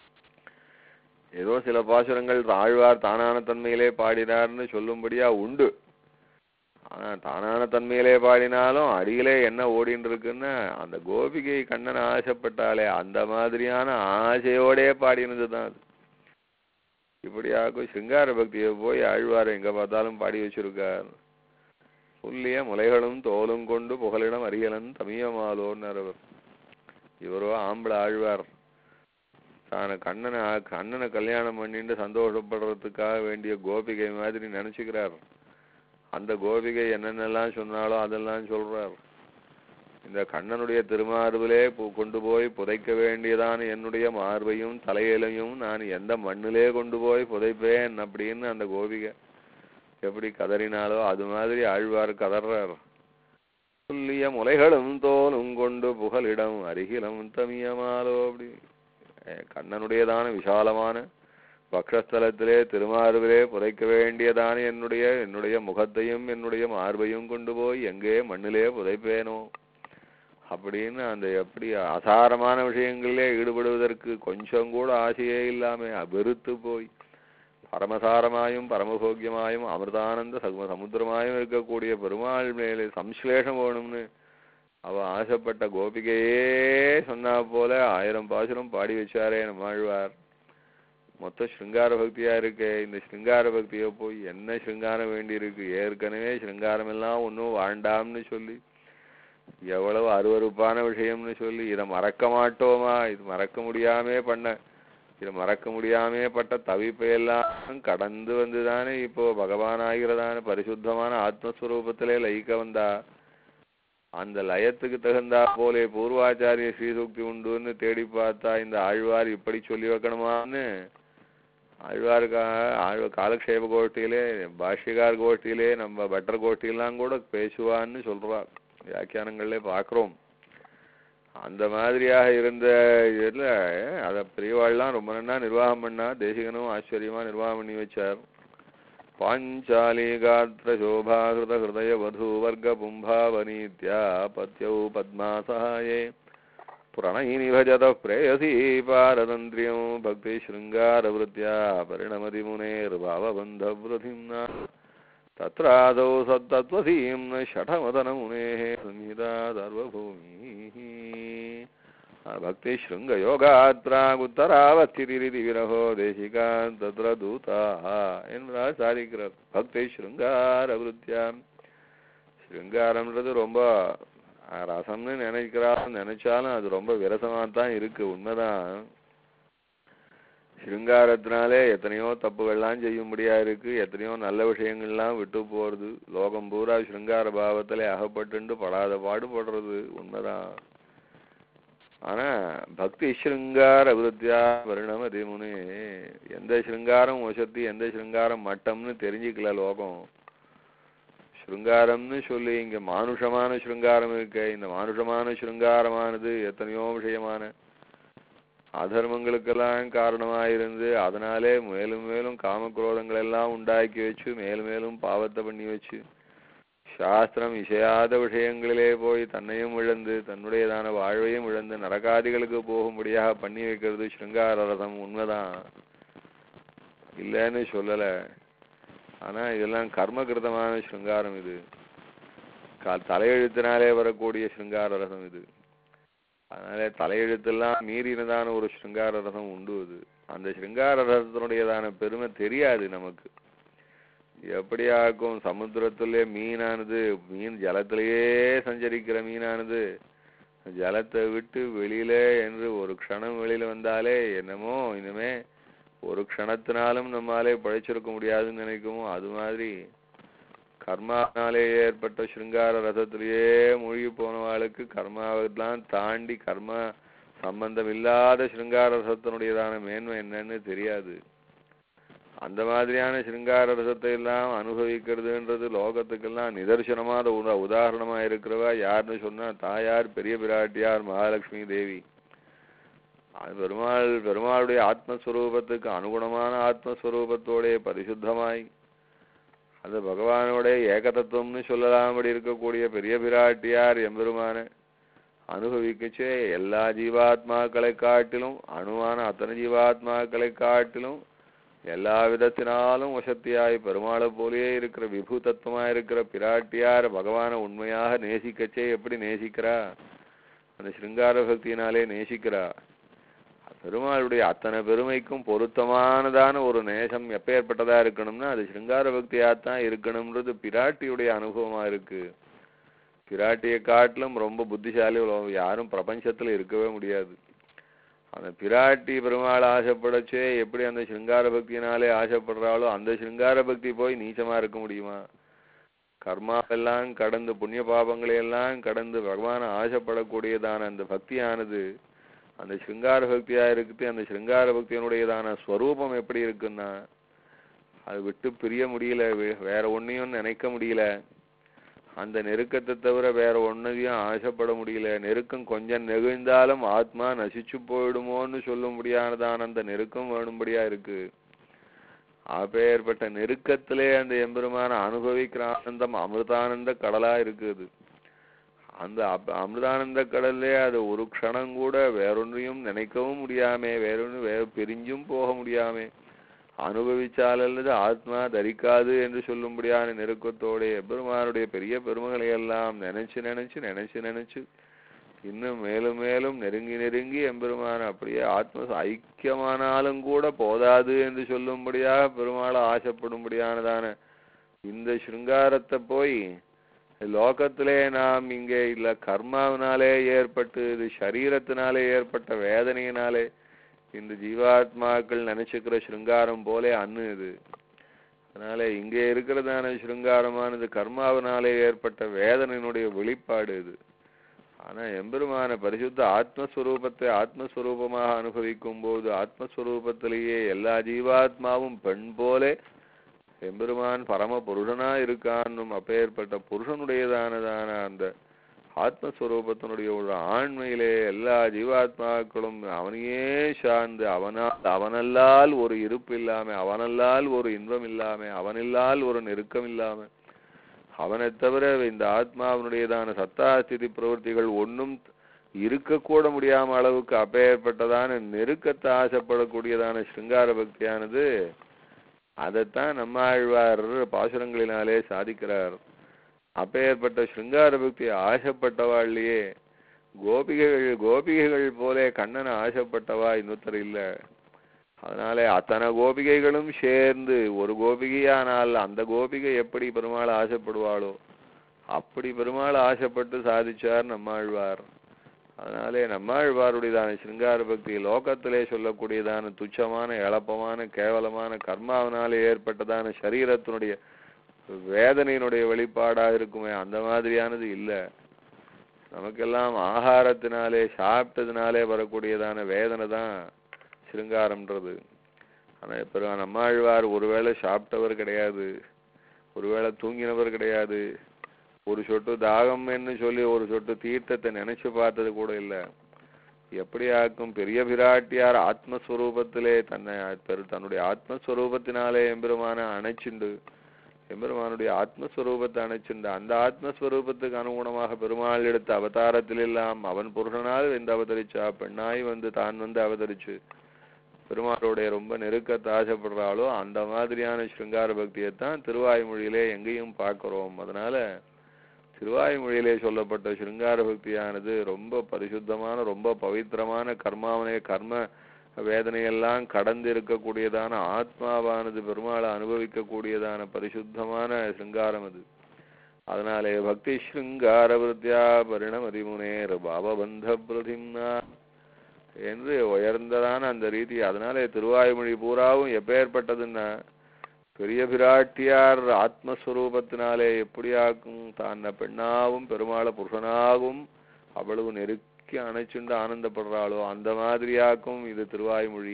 ஏதோ சில பாசுரங்கள் ஆழ்வார் தானான தன்மையிலே பாடினார்னு சொல்லும்படியா உண்டு ஆனா தானான தன்மையிலே பாடினாலும் அடியிலே என்ன ஓடின்னு இருக்குன்னா அந்த கோபிகை கண்ணன் ஆசைப்பட்டாலே அந்த மாதிரியான ஆசையோடே பாடினது தான் அது இப்படியாக்கும் சிங்கார பக்தியை போய் ஆழ்வார் எங்க பார்த்தாலும் பாடி வச்சிருக்கார் புல்லிய முலைகளும் தோலும் கொண்டு புகலிடம் அரியலன் தமியமாலோன்னார் அவர் இவரோ ஆம்பளை ஆழ்வார் தான கண்ணனை கண்ணனை கல்யாணம் பண்ணிட்டு சந்தோஷப்படுறதுக்காக வேண்டிய கோபிகை மாதிரி நினைச்சுக்கிறார் அந்த கோபிகை என்னென்னலாம் சொன்னாலோ அதெல்லாம் சொல்றார் இந்த கண்ணனுடைய திருமார்பிலே பு- கொண்டு போய் புதைக்க வேண்டியதான என்னுடைய மார்பையும் தலையிலையும் நான் எந்த மண்ணிலே கொண்டு போய் புதைப்பேன் அப்படின்னு அந்த கோபிகை எப்படி கதறினாலோ அது மாதிரி ஆழ்வார் கதறார் புல்லிய முலைகளும் தோலும் கொண்டு புகலிடம் அருகிலம் தமியமாலோ அப்படி அஹ் கண்ணனுடையதான விசாலமான பக்ஷஸ்தலத்திலே திருமார்பிலே புதைக்க வேண்டியதான என்னுடைய என்னுடைய முகத்தையும் என்னுடைய மார்பையும் கொண்டு போய் எங்கே மண்ணிலே புதைப்பேனோ அப்படின்னு அந்த எப்படி அசாரமான விஷயங்களிலே ஈடுபடுவதற்கு கொஞ்சம் கூட ஆசையே இல்லாம வெறுத்து போய் பரமசாரமாயும் பரமபோக்கியமாயும் அமிர்தானந்த சகும சமுத்திரமாயும் இருக்கக்கூடிய பெருமாள் மேலே சம்ஸ்லேஷம் வேணும்னு அவ ஆசைப்பட்ட கோபிகையே சொன்னா போல ஆயிரம் பாசுரம் பாடி வச்சாரே நம்மாழ்வார் மொத்த சிருங்கார பக்தியா இருக்கே இந்த சிருங்கார பக்தியை போய் என்ன சிருங்காரம் வேண்டி இருக்கு ஏற்கனவே சிருங்காரம் எல்லாம் ஒன்றும் வேண்டாம்னு சொல்லி எவ்வளவு அருவருப்பான விஷயம்னு சொல்லி இதை மறக்க மாட்டோமா இது மறக்க முடியாமே பண்ண இது மறக்க முடியாமே பட்ட தவிப்பை எல்லாம் கடந்து வந்துதானே இப்போ பகவான் ஆகிறதான பரிசுத்தமான ஆத்மஸ்வரூபத்திலே லயிக்க வந்தா அந்த லயத்துக்கு தகுந்தா போலே பூர்வாச்சாரிய ஸ்ரீசுக்தி உண்டுன்னு தேடி பார்த்தா இந்த ஆழ்வார் இப்படி சொல்லி வைக்கணுமான்னு ஆழ்வாருக்கா ஆழ்வ காலக்ஷேப கோஷ்டியிலே பாஷ்யகார் கோஷ்டியிலே நம்ம பட்டர் கோஷ்டியெல்லாம் கூட பேசுவான்னு சொல்றா வியாக்கியானங்களே பார்க்குறோம் அந்த மாதிரியாக இருந்த இதில் அதை பெரியவாள்லாம் ரொம்ப நன்னா நிர்வாகம் பண்ணா தேசிகனும் ஆச்சரியமா நிர்வாகம் பண்ணி வச்சார் பாஞ்சாலி காத்திர சோபாகிருத ஹிருதய வது வர்க்க பும்பாவனீத்யா பத்யௌ பத்மாசகாயே प्रणयिनि भजतः प्रेयसी पारतन्त्र्यं भक्तिशृङ्गारवृत्त्या परिणमति मुनेर्भावबन्धवृथिम्ना तत्रादौ सत्तत्त्वसीं न शठमदनमुनेः संहिता सर्वभूमिः भक्तिशृङ्गयोगात् प्रागुत्तरावस्थितिरिति विरहो देशिकान् तत्र दूताः என்பதாக சாதிக்கிறார் பக்தி ஸ்ருங்காரவருத்தியாம் ஸ்ருங்காரம்ன்றது ரொம்ப அஹ், ரசம்னு நினைக்கிறான்னு நினைச்சாலும் அது ரொம்ப விரசமா தான் இருக்கு உண்மைதான் சிருங்காரத்தினாலே எத்தனையோ தப்புகள்லாம் செய்யும்படியா இருக்கு எத்தனையோ நல்ல விஷயங்கள்லாம் விட்டு போறது லோகம் பூரா சிருங்கார பாவத்திலே அகப்பட்டுண்டு படாத பாடுபடுறது உண்மைதான் ஆனா பக்தி ஸ்ருங்கார அபிருத்தியா பரிணமதி முனே எந்த ஸ்ருங்காரம் வசத்தி எந்த ஸ்ருங்காரம் மட்டம்னு தெரிஞ்சுக்கல லோகம் ஸ்ருங்காரம்னு சொல்லி இங்க மானுஷமான ஸ்ருங்காரம் இருக்கு இந்த மானுஷமான ஸ்ருங்காரமானது எத்தனையோ விஷயமான அதர்மங்களுக்கெல்லாம் காரணமாயிருந்து அதனாலே மேலும் மேலும் காமக்ரோதங்கள் எல்லாம் உண்டாக்கி வச்சு மேலும் மேலும் பாவத்தை பண்ணி வச்சு சாஸ்திரம் இசையாத விஷயங்களிலே போய் தன்னையும் இழந்து தன்னுடையதான வாழ்வையும் இழந்து நரகாதிகளுக்கு போகும்படியாக பண்ணி வைக்கிறது ஸ்ருங்கார ரதம் உண்மைதான் இல்லைன்னு சொல்லல ஆனா இதெல்லாம் கர்மகிருதமான ஸ்ருங்காரம் இது கா- தலையெழுத்தினாலே வரக்கூடிய ஸ்ருங்கார ரசம் இது அதனால தலையெழுத்தெல்லாம் மீறினதான ஒரு ஸ்ருங்கார ரசம் உண்டு அது அந்த ஸ்ருங்கார ரசத்தினுடையதான பெருமை தெரியாது நமக்கு எப்படியாக்கும் சமுத்திரத்திலே மீனானது மீன் ஜலத்திலேயே சஞ்சரிக்கிற மீனானது ஜலத்தை விட்டு வெளியில என்று ஒரு க்ஷணம் வெளியில வந்தாலே என்னமோ இனிமே ஒரு க்ஷணத்தினாலும் நம்மாலே பழைச்சிருக்க முடியாதுன்னு நினைக்குமோ அது மாதிரி கர்மானாலே ஏற்பட்ட சிருங்கார ரசத்திலேயே மூழ்கி போனவாளுக்கு கர்மாவெல்லாம் தாண்டி கர்ம சம்பந்தம் இல்லாத சிருங்கார ரசத்தினுடையதான மேன்மை என்னன்னு தெரியாது அந்த மாதிரியான சிருங்கார ரசத்தை எல்லாம் அனுபவிக்கிறதுன்றது லோகத்துக்கெல்லாம் நிதர்சனமான உத உதாரணமா இருக்கிறவா யாருன்னு சொன்னா தாயார் பெரிய பிராட்டியார் மகாலட்சுமி தேவி அது பெருமாள் பெருமாளுடைய ஆத்மஸ்வரூபத்துக்கு அனுகுணமான ஆத்மஸ்வரூபத்தோட பரிசுத்தமாய் அந்த பகவானோட ஏகதத்துவம்னு சொல்லலாம்படி இருக்கக்கூடிய பெரிய பிராட்டியார் எம்பெருமான அனுபவிக்கச்சே எல்லா ஜீவாத்மாக்களை காட்டிலும் அணுவான அத்தனை ஜீவாத்மாக்களை காட்டிலும் எல்லா விதத்தினாலும் வசத்தியாய் பெருமாளை போலயே இருக்கிற விபு தத்துவமா இருக்கிற பிராட்டியார் பகவானை உண்மையாக நேசிக்கச்சே எப்படி நேசிக்கிறா அந்த சிருங்கார பக்தியினாலே நேசிக்கிறா பெருமாளுடைய அத்தனை பெருமைக்கும் பொருத்தமானதான ஒரு நேசம் எப்பேற்பட்டதா இருக்கணும்னா அது சிருங்கார பக்தியாத்தான் இருக்கணும்ன்றது பிராட்டியுடைய அனுபவமா இருக்கு பிராட்டியை காட்டிலும் ரொம்ப புத்திசாலி உலகம் யாரும் பிரபஞ்சத்துல இருக்கவே முடியாது அந்த பிராட்டி பெருமாள் ஆசைப்படச்சே எப்படி அந்த சிருங்கார பக்தியினாலே ஆசைப்படுறாளோ அந்த சிருங்கார பக்தி போய் நீச்சமா இருக்க முடியுமா கர்மாவெல்லாம் கடந்து புண்ணிய பாபங்களை எல்லாம் கடந்து பகவான ஆசைப்படக்கூடியதான அந்த பக்தியானது அந்த சிருங்கார பக்தியா இருக்குது அந்த சிருங்கார பக்தியினுடையதான ஸ்வரூபம் எப்படி இருக்குன்னா அது விட்டு பிரிய முடியல வே- வேற ஒன்னையும் நினைக்க முடியல அந்த நெருக்கத்தை தவிர வேற ஒன்னையும் ஆசைப்பட முடியல நெருக்கம் கொஞ்சம் நெகிழ்ந்தாலும் ஆத்மா நசிச்சு போயிடுமோன்னு சொல்ல முடியாததான அந்த நெருக்கம் வேணும்படியா இருக்கு அப்பேற்பட்ட நெருக்கத்திலே அந்த எம்பெருமான அனுபவிக்கிற ஆனந்தம் அமிர்தானந்த கடலா இருக்குது அந்த அப்- அமிர்தானந்த கடல்லே அது ஒரு க்ஷணம் கூட வேறொன்றையும் நினைக்கவும் முடியாமே வேறொன்று வேற பிரிஞ்சும் போக முடியாமே அனுபவிச்சாலல்லது ஆத்மா தரிக்காது என்று சொல்லும்படியான நெருக்கத்தோட எம்பெருமானுடைய பெரிய பெருமைகளை எல்லாம் நினைச்சு நினைச்சு நினைச்சு நினைச்சு இன்னும் மேலும் மேலும் நெருங்கி நெருங்கி எம்பெருமான அப்படியே ஆத்ம ஐக்கியமானாலும் கூட போதாது என்று சொல்லும்படியாக பெருமாளை ஆசைப்படும்படியானதான இந்த சிருங்காரத்தை போய் லோகத்திலே நாம் இங்கே இல்ல கர்மாவினாலே ஏற்பட்டு இது சரீரத்தினாலே ஏற்பட்ட வேதனையினாலே இந்த ஜீவாத்மாக்கள் நினைச்சுக்கிற சிருங்காரம் போலே அன்னு இது அதனால இங்கே இருக்கிறதான சிருங்காரமானது கர்மாவினாலே ஏற்பட்ட வேதனையினுடைய வெளிப்பாடு இது ஆனா எம்பெருமான பரிசுத்த ஆத்மஸ்வரூபத்தை ஆத்மஸ்வரூபமாக அனுபவிக்கும் போது ஆத்மஸ்வரூபத்திலேயே எல்லா ஜீவாத்மாவும் பெண் போலே எம்பெருமான் பரம புருஷனா இருக்கான்னும் அப்பேற்பட்ட புருஷனுடையதானதான அந்த ஆத்மஸ்வரூபத்தினுடைய ஒரு ஆண்மையிலே எல்லா ஜீவாத்மாக்களும் அவனையே சார்ந்து அவனால் அவனல்லால் ஒரு இருப்பு இல்லாம அவனல்லால் ஒரு இன்பம் இல்லாம அவனில்லால் ஒரு நெருக்கம் இல்லாம அவனை தவிர இந்த ஆத்மாவினுடையதான சத்தாஸ்திதி பிரவൃத்திகள் ஒன்றும் இருக்கக்கூட முடியாம அளவுக்கு அப்பேற்பட்டதான நெருக்கத்தை ஆசைப்படக்கூடியதான சிருங்கார பக்தியானது அதைத்தான் நம்மாழ்வார் பாசுரங்களினாலே சாதிக்கிறார் அப்பேற்பட்ட சிருங்கார பக்தி ஆசைப்பட்டவாள்லயே கோபிகைகள் கோபிகைகள் போலே கண்ணனை ஆசைப்பட்டவா இன்னொருத்தர் இல்ல அதனாலே அத்தனை கோபிகைகளும் சேர்ந்து ஒரு கோபிகையானால் அந்த கோபிகை எப்படி பெருமாள் ஆசைப்படுவாளோ அப்படி பெருமாள் ஆசைப்பட்டு சாதிச்சார் நம்மாழ்வார் அதனாலே நம்மாழ்வாருடையதான சிருங்கார பக்தி லோகத்திலே சொல்லக்கூடியதான துச்சமான எளப்பமான கேவலமான கர்மாவினாலே ஏற்பட்டதான சரீரத்தினுடைய வேதனையினுடைய வெளிப்பாடா இருக்குமே அந்த மாதிரியானது இல்ல நமக்கெல்லாம் ஆகாரத்தினாலே சாப்பிட்டதுனாலே வரக்கூடியதான வேதனை தான் சிருங்காரம்ன்றது ஆனா இப்ப நம்மாழ்வார் ஒருவேளை சாப்பிட்டவர் கிடையாது ஒருவேளை தூங்கினவர் கிடையாது ஒரு சொட்டு தாகம்னு சொல்லி ஒரு சொட்டு தீர்த்தத்தை நினைச்சு பார்த்தது கூட இல்ல எப்படியாக்கும் பெரிய பிராட்டியார் ஆத்மஸ்வரூபத்திலே தன்னை பெரு- தன்னுடைய ஆத்மஸ்வரூபத்தினாலே எம்பெருமான அணைச்சுண்டு எம்பெருமானுடைய ஆத்மஸ்வரூபத்தை அணைச்சுண்டு அந்த ஆத்மஸ்வரூபத்துக்கு அனுகுணமாக பெருமாள் எடுத்த அவதாரத்தில் எல்லாம் அவன் புருஷனால் வந்து அவதரிச்சா பெண்ணாய் வந்து தான் வந்து அவதரிச்சு பெருமாளுடைய ரொம்ப நெருக்கத்தை ஆசைப்படுறாளோ அந்த மாதிரியான சிருங்கார பக்தியைத்தான் திருவாய்மொழியிலே எங்கேயும் பார்க்கிறோம் அதனால திருவாய்மொழியிலே சொல்லப்பட்ட சிருங்கார பக்தியானது ரொம்ப பரிசுத்தமான ரொம்ப பவித்திரமான கர்மாவனை கர்ம வேதனையெல்லாம் கடந்து இருக்கக்கூடியதான ஆத்மாவானது பெருமாளை அனுபவிக்கக்கூடியதான பரிசுத்தமான சிருங்காரம் அது அதனாலே பக்தி ஸ்ருங்கார விருத்தியா பரிணமதி முனேர் பாவபந்த பிரதிம்னா என்று உயர்ந்ததான அந்த ரீதி அதனாலே திருவாய்மொழி பூராவும் எப்பேற்பட்டதுன்னா பெரிய பிராட்டியார் ஆத்மஸ்வரூபத்தினாலே எப்படியாக்கும் தான் பெண்ணாவும் பெருமாளை புருஷனாகவும் அவ்வளவு நெருக்கி அணைச்சுண்டு ஆனந்தப்படுறாளோ அந்த மாதிரியாக்கும் இது திருவாய்மொழி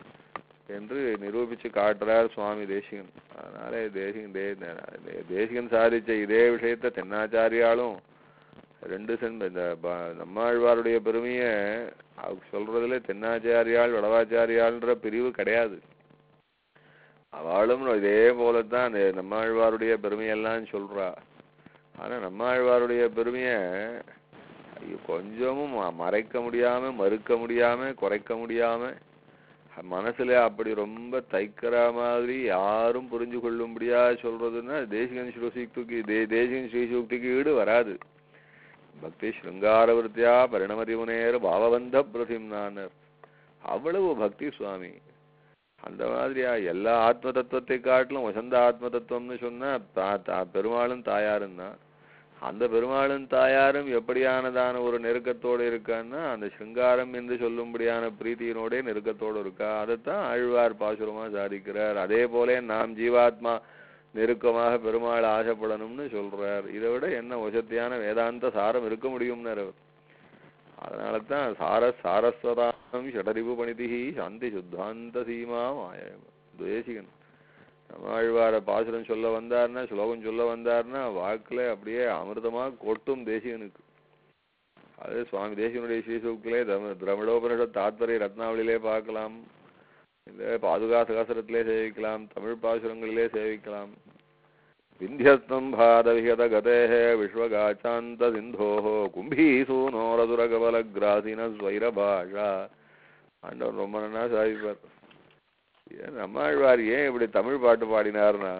என்று நிரூபிச்சு காட்டுறார் சுவாமி தேசிகன் அதனாலே தேசிகன் தே தே- தேசிகன் சாதிச்ச இதே விஷயத்த தென்னாச்சாரியாலும் ரெண்டு சென் இந்த ப- நம்மாழ்வாருடைய பெருமைய அவங்க சொல்றதுல தென்னாச்சாரியாள் வடவாச்சாரியாள்ன்ற பிரிவு கிடையாது அவளும் இதே போலத்தான் அந்த நம்மாழ்வாருடைய பெருமையெல்லாம் சொல்றா ஆனா நம்மாழ்வாருடைய பெருமைய ஐயோ, கொஞ்சமும் ம- மறைக்க முடியாம மறுக்க முடியாம குறைக்க முடியாம மனசுல அப்படி ரொம்ப தைக்கிற மாதிரி யாரும் புரிஞ்சு கொள்ளும்படியா சொல்றதுன்னா தேசிகன் ஸ்ரீசூக்திக்கு தே தேசிகன் ஸ்ரீசூக்திக்கு ஈடு வராது பக்தி ஸ்ருங்காரவருத்தியா பரிணமதிமுனேர் பாவபந்த பிரதிம்னானர் அவ்வளவு பக்தி சுவாமி அந்த மாதிரியா எல்லா ஆத்ம தத்துவத்தை காட்டிலும் வசந்த ஆத்ம தத்துவம்னு சொன்னா தா- தா- பெருமாளும் தாயாரும் தான் அந்த பெருமாளும் தாயாரும் எப்படியானதான ஒரு நெருக்கத்தோடு இருக்கான்னா அந்த சிருங்காரம் என்று சொல்லும்படியான பிரீத்தியினோட நெருக்கத்தோடு இருக்கா அதைத்தான் ஆழ்வார் பாசுரமா சாதிக்கிறார் அதே போல நாம் ஜீவாத்மா நெருக்கமாக பெருமாள் ஆசைப்படணும்னு சொல்றார் இதை விட என்ன வசத்தியான வேதாந்த சாரம் இருக்க முடியும்னார் அவர் அதனால தான் சார சாரஸ்வதாம் ஷடரிபு பணிதிஹி சாந்தி சுத்தாந்த சீமா மாய தேசிகன் நம்மாழ்வார பாசுரம் சொல்ல வந்தார்னா ஸ்லோகம் சொல்ல வந்தார்னா வாக்குல அப்படியே அமிர்தமா கொட்டும் தேசிகனுக்கு அது சுவாமி தேசிகனுடைய ஸ்ரீசூக்திலே திரம திரமிடோபனிஷத் தாத்பரிய ரத்னாவளியிலே பார்க்கலாம் இந்த பாதுகா சகசரத்திலே சேவிக்கலாம் தமிழ் பாசுரங்களிலே சேவிக்கலாம் விந்தியஸ்தம்பாத விகத கதேஹ விஸ்வகாச்சாந்த சிந்தோஹ கும்பீசூனோரதுரகபலகிராசின ஸ்வைரபாஷா ஆண்டவர் ரொம்ப நன்னா சாதிப்பார் ஏன் நம்மாழ்வார் ஏன் இப்படி தமிழ் பாட்டு பாடினார்னா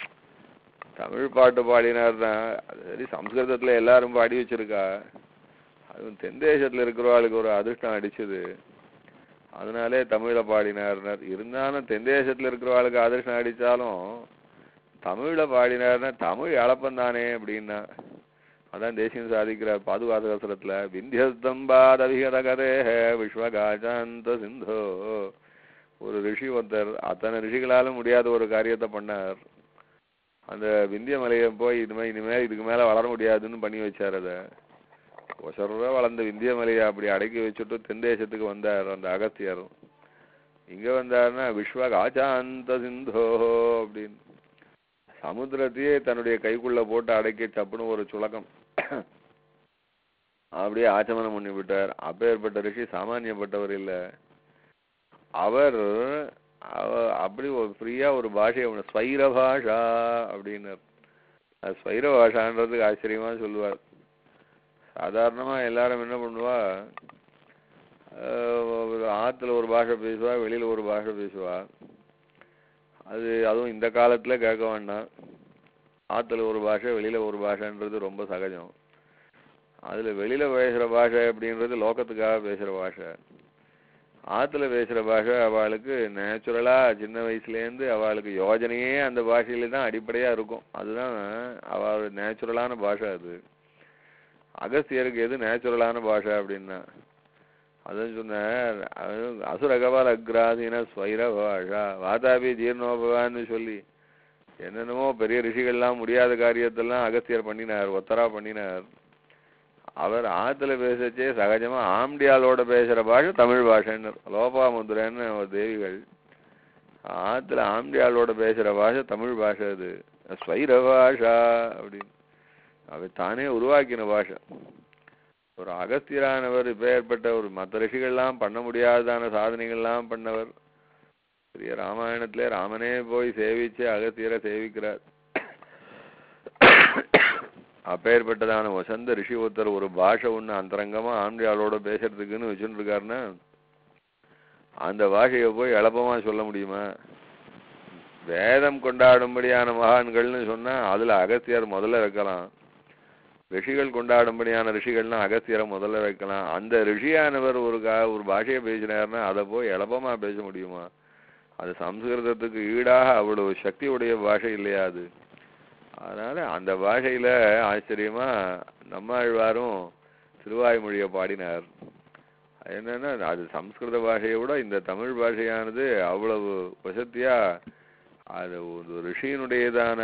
தமிழ் பாட்டு பாடினார்னா அது சரி சம்ஸ்கிருதத்துல எல்லாரும் பாடி வச்சிருக்கா அதுவும் தென் தேசத்துல இருக்கிறவாளுக்கு ஒரு அதிர்ஷ்டம் அடிச்சது அதனாலே தமிழ பாடினார்னார் இருந்தாலும் தென் தேசத்துல இருக்கிறவாளுக்கு அதிர்ஷ்டம் அடிச்சாலும் தமிழ்ல பாடினார்னா தமிழ் அளப்பம் தானே அப்படின்னா அதான் தேசியம் சாதிக்கிறார் பாதுகாசகசரத்துல விந்தியஸ்தம்பாதவிகரகரே விஸ்வகாசாந்த சிந்தோ ஒரு ரிஷி ஒருத்தர் அத்தனை ரிஷிகளாலும் முடியாத ஒரு காரியத்தை பண்ணார் அந்த விந்திய மலையை போய் இது மாதிரி இனிமேல் இதுக்கு மேல வளர முடியாதுன்னு பண்ணி வச்சார் அதை ஒசர வளர்ந்த விந்திய மலையை அப்படி அடக்கி வச்சுட்டு தென் தேசத்துக்கு வந்தார் அந்த அகத்தியர் இங்க வந்தாருன்னா விஸ்வகாசாந்த சிந்தோ அப்படின்னு சமுத்திரத்தையே தன்னுடைய கைக்குள்ள போட்டு அடக்கி சப்புன்னு ஒரு சுலகம் அப்படியே ஆச்சமனம் பண்ணி விட்டார் அப்பேற்பட்ட ரிஷி சாமானியப்பட்டவர் இல்ல அவர் அவ- அப்படி ஒரு ஃப்ரீயா ஒரு பாஷையை ஒண்ணு ஸ்வைர பாஷா அப்படின்னார் அது ஸ்வைர பாஷான்றதுக்கு ஆச்சரியமா சொல்லுவார் சாதாரணமா எல்லாரும் என்ன பண்ணுவா ஆஹ் ஒரு ஆத்துல ஒரு பாஷை பேசுவா வெளியில ஒரு பாஷை பேசுவா அது அதுவும் இந்த காலத்துல கேட்க வேண்டாம் ஆத்துல ஒரு பாஷை வெளியில ஒரு பாஷைன்றது ரொம்ப சகஜம் அதுல வெளியில பேசுற பாஷை அப்படின்றது லோகத்துக்காக பேசுற பாஷை ஆத்துல பேசுற பாஷை அவளுக்கு நேச்சுரலா சின்ன வயசுல இருந்து அவளுக்கு யோஜனையே அந்த பாஷையில தான் அடிப்படையா இருக்கும் அதுதான் அவள் நேச்சுரலான பாஷை அது அகஸ்தியருக்கு எது நேச்சுரலான பாஷை அப்படின்னா அதான் சொன்னார் அவன் அசுரகபால் அக்ராதீன ஸ்வைர பாஷா வாதாபி ஜீர்ணோபவான்னு சொல்லி என்னென்னமோ பெரிய ரிஷிகள்லாம் முடியாத காரியத்தெல்லாம் அகஸ்தியர் பண்ணினார் ஒத்தரா பண்ணினார் அவர் ஆத்துல பேசச்சே சகஜமா ஆம்டியாலோட பேசுற பாஷை தமிழ் பாஷைன்னு லோபாமுத்ரன்னு ஒரு தேவிகள் ஆத்துல ஆம்டியாலோட பேசுற பாஷை தமிழ் பாஷை அது ஸ்வைர பாஷா அப்படின்னு அவர் தானே உருவாக்கின பாஷை ஒரு அகஸ்தியரானவர் இப்பேற்பட்ட ஒரு மற்ற ரிஷிகள்லாம் பண்ண முடியாததான சாதனைகள்லாம் பண்ணவர் பெரிய ராமாயணத்திலே ராமனே போய் சேவிச்சு அகஸ்தியரை சேவிக்கிறார் அப்பேற்பட்டதான வசந்த ரிஷி ஒருத்தர் ஒரு பாஷை ஒண்ணு அந்தரங்கமா ஆம்பியாளோட பேசுறதுக்குன்னு வச்சுட்டு இருக்காருன்னா அந்த பாஷையை போய் எளப்பமா சொல்ல முடியுமா வேதம் கொண்டாடும்படியான மகான்கள்னு சொன்னா அதுல அகஸ்தியர் முதல்ல வைக்கலாம் ரிஷிகள் கொண்டாடும்படியான ரிஷிகள்னா அகஸ்தியரை முதல்ல வைக்கலாம் அந்த ரிஷியானவர் ஒரு கா ஒரு பாஷையை பேசினாருன்னா அதை போய் எளப்பமா பேச முடியுமா அது சம்ஸ்கிருதத்துக்கு ஈடாக அவ்வளவு சக்தியுடைய பாஷை இல்லையா அது அதனால அந்த பாஷையில ஆச்சரியமா நம்மாழ்வாரும் திருவாய்மொழியை பாடினார் அது என்னன்னா அது சம்ஸ்கிருத பாஷையை விட இந்த தமிழ் பாஷையானது அவ்வளவு வசத்தியா அது ஒரு ரிஷியினுடையதான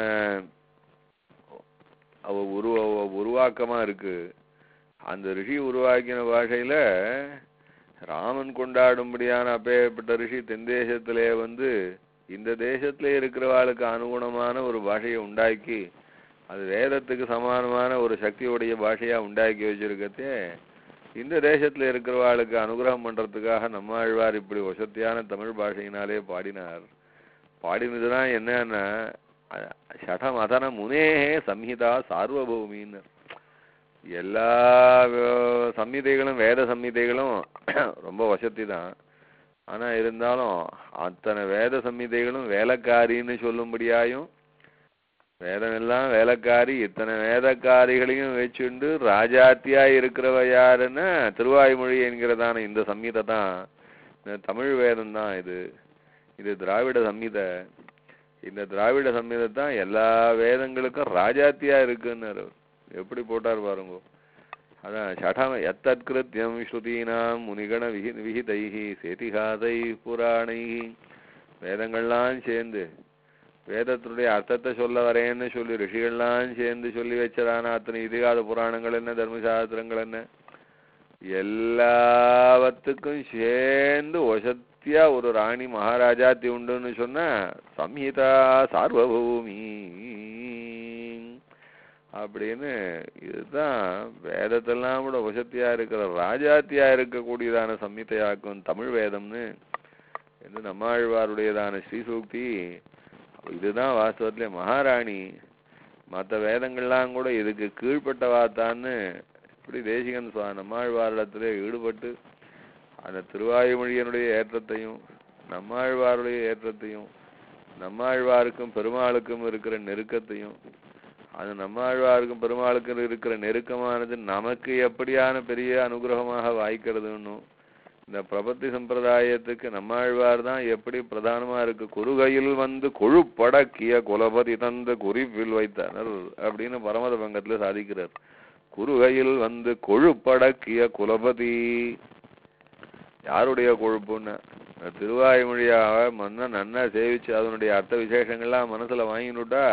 அவ உருவ உருவாக்கமா இருக்கு அந்த ரிஷி உருவாக்கின பாஷையில ராமன் கொண்டாடும்படியான அப்பேற்பட்ட ரிஷி தென் தேசத்திலே வந்து இந்த தேசத்திலே இருக்கிறவாளுக்கு அனுகுணமான ஒரு பாஷையை உண்டாக்கி அது வேதத்துக்கு சமானமான ஒரு சக்தியுடைய பாஷையா உண்டாக்கி வச்சிருக்கத்தே இந்த தேசத்துல இருக்கிறவாளுக்கு அனுகிரகம் பண்றதுக்காக நம்மாழ்வார் இப்படி வசத்தியான தமிழ் பாஷையினாலே பாடினார் பாடினதுதான் என்னன்னா அ- ஷடமதன முனே சம்ஹிதா சார்வபௌமின்னு எல்லா வே- சம்ஹிதைகளும் வேத சம்ஹிதைகளும் ரொம்ப வசதி தான் ஆனா இருந்தாலும் அத்தனை வேத சம்ஹிதைகளும் வேலைக்காரின்னு சொல்லும்படியாயும் வேதம் எல்லாம் வேலைக்காரி இத்தனை வேதக்காரிகளையும் வச்சுண்டு ராஜாத்தியா இருக்கிறவ யாருன்னா திருவாய்மொழி என்கிறதான இந்த சம்ஹிதை தான் இந்த தமிழ் வேதம் தான் இது இது திராவிட சம்ஹிதை இந்த திராவிட சம்ஹிதை தான் எல்லா வேதங்களுக்கும் ராஜாத்தியா இருக்குன்னாரு எப்படி போட்டார் பாருங்க அதான் ஷடம் எத்தத்கிருத்தியம் ஸ்ருதீனாம் முனிகண விஹி விஹிதைஹி சேதிகாதை புராணைஹி வேதங்கள்லாம் சேர்ந்து வேதத்தினுடைய அர்த்தத்தை சொல்ல வரேன்னு சொல்லி ரிஷிகள்லாம் சேர்ந்து சொல்லி வச்சதான அத்தனை இதிகாத புராணங்கள் என்ன தர்மசாஸ்திரங்கள் என்ன எல்லாவத்துக்கும் சேர்ந்து வசத்தியா ஒரு ராணி மகாராஜாத்தி உண்டுன்னு சொன்னா சம்ஹிதா சார்வபூமி அப்படின்னு இதுதான் வேதத்தெல்லாம் கூட வசத்தியா இருக்கிற ராஜாத்தியா இருக்கக்கூடியதான சம்ஹிதையாக்கும் தமிழ் வேதம்னு என்று நம்மாழ்வாருடையதான ஸ்ரீசூக்தி இதுதான் வாஸ்தவத்திலே மகாராணி மற்ற வேதங்கள்லாம் கூட இதுக்கு கீழ்ப்பட்டவாத்தான்னு இப்படி தேசிகன் சுவா நம்மாழ்வாரிடத்திலே ஈடுபட்டு அந்த திருவாயுமொழியனுடைய ஏற்றத்தையும் நம்மாழ்வாருடைய ஏற்றத்தையும் நம்மாழ்வாருக்கும் பெருமாளுக்கும் இருக்கிற நெருக்கத்தையும் அது நம்மாழ்வாருக்கும் பெருமாளுக்கும் இருக்கிற நெருக்கமானது நமக்கு எப்படியான பெரிய அனுகிரகமாக வாய்க்கிறதுன்னும் இந்த பிரபத்தி சம்பிரதாயத்துக்கு நம்மாழ்வார் தான் எப்படி பிரதானமா இருக்கு குறுகையில் வந்து கொழுப்படக்கிய குலபதி தந்த குறிப்பில் வைத்தனர் அப்படின்னு பரமத பங்கத்துல சாதிக்கிறார் குறுகையில் வந்து கொழுப்படக்கிய குலபதி யாருடைய கொழுப்புன்னு இந்த திருவாய்மொழியாக மன்ன நன்னா சேவிச்சு அதனுடைய அர்த்த விசேஷங்கள்லாம் மனசுல வாங்கினுட்டா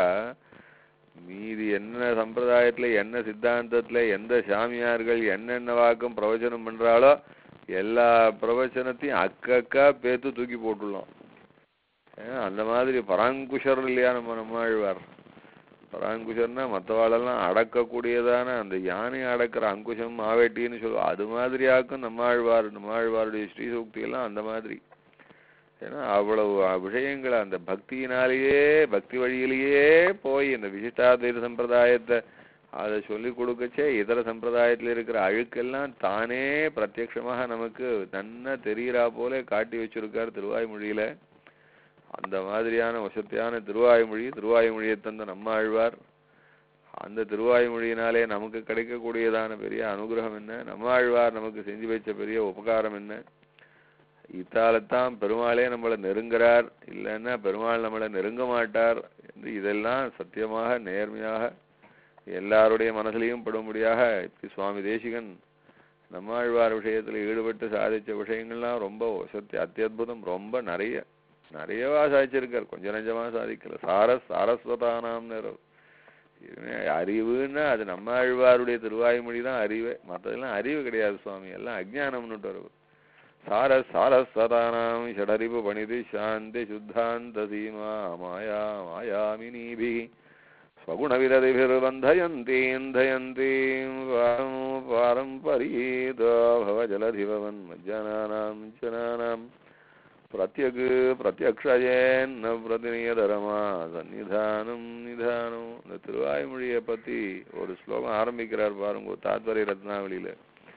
மீதி என்ன சம்பிரதாயத்துல என்ன சித்தாந்தத்துல எந்த சாமியார்கள் என்னென்ன வாக்கும் பிரவச்சனம் பண்றாளோ எல்லா பிரவச்சனத்தையும் அக்கக்கா பேத்து தூக்கி போட்டுடலாம் ஏன் அந்த மாதிரி பராங்குஷர் இல்லையா நம்ம நம்மாழ்வார் பராங்குஷர்னா மற்றவாளெல்லாம் அடக்கக்கூடியதான அந்த யானை அடக்கிற அங்குஷம் மாவேட்டின்னு சொல்லுவோம் அது மாதிரியாக்கும் நம்மாழ்வார் நம்மாழ்வாருடைய ஸ்ரீசூக்தி எல்லாம் அந்த மாதிரி ஏன்னா அவ்வளவு விஷயங்களை அந்த பக்தியினாலேயே பக்தி வழியிலேயே போய் இந்த விசிஷ்டாத்வைத சம்பிரதாயத்தை அதை சொல்லி கொடுக்கச்சே இதர சம்பிரதாயத்தில் இருக்கிற அழுக்கெல்லாம் தானே பிரத்யக்ஷமாக நமக்கு நன்னா தெரிகிறா போல காட்டி வச்சிருக்கார் திருவாய்மொழியில அந்த மாதிரியான வசத்தியான திருவாய்மொழி திருவாய்மொழியை தந்த நம்மாழ்வார் அந்த திருவாய்மொழியினாலே நமக்கு கிடைக்கக்கூடியதான பெரிய அனுகிரகம் என்ன நம்மாழ்வார் நமக்கு செஞ்சு வச்ச பெரிய உபகாரம் என்ன இத்தாலத்தான் பெருமாளே நம்மளை நெருங்குறார் இல்லைன்னா பெருமாள் நம்மளை நெருங்க மாட்டார் என்று இதெல்லாம் சத்தியமாக நேர்மையாக எல்லாருடைய மனசுலையும் படும்படியாக இப்படி சுவாமி தேசிகன் நம்மாழ்வார் விஷயத்துல ஈடுபட்டு சாதிச்ச விஷயங்கள்லாம் ரொம்ப சத்திய அத்தியுதம் ரொம்ப நிறைய நிறையவா சாதிச்சிருக்கார் கொஞ்சம் நஞ்சமா சாதிக்கல சாரஸ் சாரஸ்வதானாம்னு அறிவுன்னா அது நம்மாழ்வாருடைய திருவாய்மொழி தான் அறிவே மற்றதெல்லாம் அறிவு கிடையாது சுவாமி எல்லாம் அஜ்ஞானம்னுட்டு வருவது சார சாரஸ்வதானாம் ஷடரிபு பணிதி சாந்தி சுத்தாந்த சீமா மாயா மாயாமினீபி स्वगुणविरतिभिर्बन्धयन्तीं धयन्तीं पारं पारम्परीतो भवजलधिभवन् मज्जनानां जनानां प्रत्यक् प्रत्यक्षयेन्न பிரதிநியதரமா சந்நிதானம் நிதானம் இந்த திருவாய்மொழியை பத்தி ஒரு ஸ்லோகம் ஆரம்பிக்கிறார் பாருங்க தாத்பரிய ரத்னாவளியில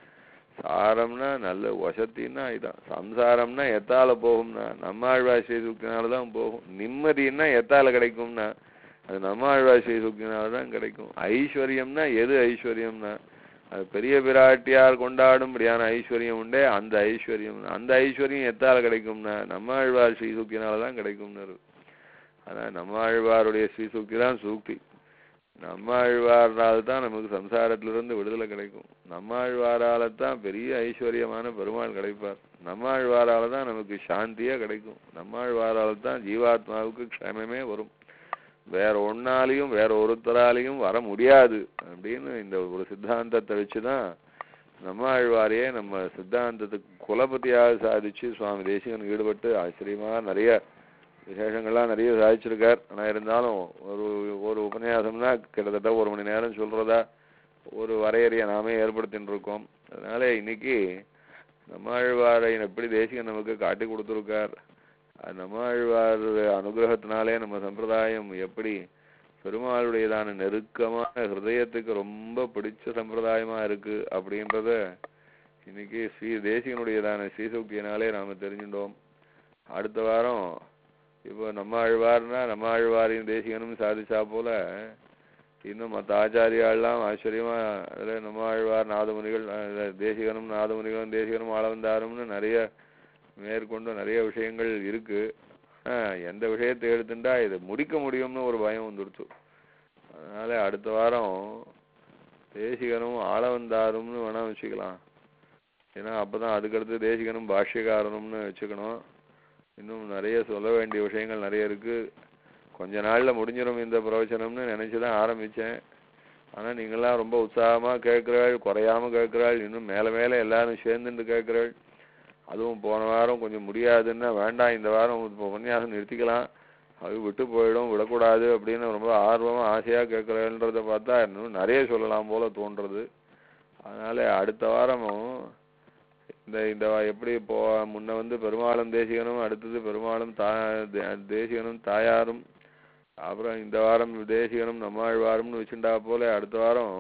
சாரம்னா நல்ல வசத்தின்னா இதான் சம்சாரம்னா எத்தால போகும்னா நம்மாழ்வார் ஸ்ரீசுக்தினால தான் போகும் நிம்மதின்னா எத்தால கிடைக்கும்னா அது நம்மாழ்வார் ஸ்ரீசுக்தினால தான் கிடைக்கும் ஐஸ்வர்யம்னா எது ஐஸ்வர்யம்னா அது பெரிய பிராட்டியார் கொண்டாடும்படியான ஐஸ்வர்யம் உண்டே அந்த ஐஸ்வர்யம் அந்த ஐஸ்வர்யம் எத்தால கிடைக்கும்னா நம்மாழ்வார் ஸ்ரீசுக்தினால தான் கிடைக்கும்னு அதான் நம்மாழ்வாருடைய ஸ்ரீசுக்தி தான் சூக்தி நம்மாழ்வாரால் தான் நமக்கு சம்சாரத்திலிருந்து விடுதலை கிடைக்கும் நம்மாழ்வாரால தான் பெரிய ஐஸ்வர்யமான பெருமாள் கிடைப்பார் நம்மாழ்வாரால தான் நமக்கு சாந்தியே கிடைக்கும் நம்மாழ்வாரால தான் ஜீவாத்மாவுக்கு க்ஷேமமே வரும் வேற ஒன்னாலையும் வேற ஒருத்தராலையும் வர முடியாது அப்படின்னு இந்த ஒரு சித்தாந்தத்தை வச்சுதான் நம்மாழ்வாரையே நம்ம சித்தாந்தத்துக்கு குலபதியாக சாதிச்சு சுவாமி தேசிகன் ஈடுபட்டு ஆச்சரியமா நிறைய விசேஷங்கள்லாம் நிறைய சாதிச்சிருக்கார் ஆனா இருந்தாலும் ஒரு ஒரு உபன்யாசம்னா கிட்டத்தட்ட ஒரு மணி நேரம் சொல்றதா ஒரு வரையறையை நாமே ஏற்படுத்தின்னு இருக்கோம் அதனால இன்னைக்கு நம்மாழ்வாரை எப்படி தேசிகன் நமக்கு காட்டி கொடுத்துருக்கார் அது நம்மாழ்வார் அனுகிரகத்தினாலே நம்ம சம்பிரதாயம் எப்படி பெருமாளுடையதான நெருக்கமான ஹிருதயத்துக்கு ரொம்ப பிடிச்ச சம்பிரதாயமா இருக்கு அப்படின்றத இன்னைக்கு ஸ்ரீ தேசிகனுடையதான ஸ்ரீசௌக்கியனாலே நாம தெரிஞ்சுட்டோம் அடுத்த வாரம் இப்போ நம்ம ஆழ்வார்னா நம்ம ஆழ்வாரையும் தேசிகனும் சாதிச்சா போல இன்னும் மற்ற ஆச்சாரியாள்லாம் ஆச்சரியமா அதுல நம்ம ஆழ்வார் நாதமுனிகள் அஹ் தேசிகனும் நாதமுனிகளும் தேசிகனும் ஆளவந்தாரும்னு நிறைய மேற்கொண்டு நிறைய விஷயங்கள் இருக்கு ஆஹ் எந்த விஷயத்தை எடுத்துட்டா இதை முடிக்க முடியும்னு ஒரு பயம் வந்துடுச்சு அதனால அடுத்த வாரம் தேசிகனும் ஆளவந்தாரும்னு வேணா வச்சுக்கலாம் ஏன்னா அப்பதான் அதுக்கடுத்து தேசிகனும் பாஷ்யக்காரனும்னு வச்சுக்கணும் இன்னும் நிறைய சொல்ல வேண்டிய விஷயங்கள் நிறைய இருக்கு கொஞ்ச நாள்ல முடிஞ்சிடும் இந்த பிரவச்சனம்னு நினைச்சுதான் ஆரம்பிச்சேன் ஆனா நீங்கெல்லாம் ரொம்ப உற்சாகமா கேட்கிறாள் குறையாம கேட்கிறாள் இன்னும் மேல மேல எல்லாரும் சேர்ந்துட்டு கேட்கிறாள் அதுவும் போன வாரம் கொஞ்சம் முடியாதுன்னா வேண்டாம் இந்த வாரம் இப்போ உபன்யாசம் நிறுத்திக்கலாம் அது விட்டு போயிடும் விடக்கூடாது அப்படின்னு ரொம்ப ஆர்வமா ஆசையா கேட்கிறேன்றத பார்த்தா இன்னும் நிறைய சொல்லலாம் போல தோன்றது அதனால அடுத்த வாரமும் இந்த இந்த வா- எப்படி இப்போ முன்ன வந்து பெருமாளும் தேசிகனும் அடுத்தது பெருமாளும் தா தே- தேசிகனும் தாயாரும் அப்புறம் இந்த வாரம் தேசிகனும் நம்மாழ்வாரும்னு வச்சுட்டா போல அடுத்த வாரம்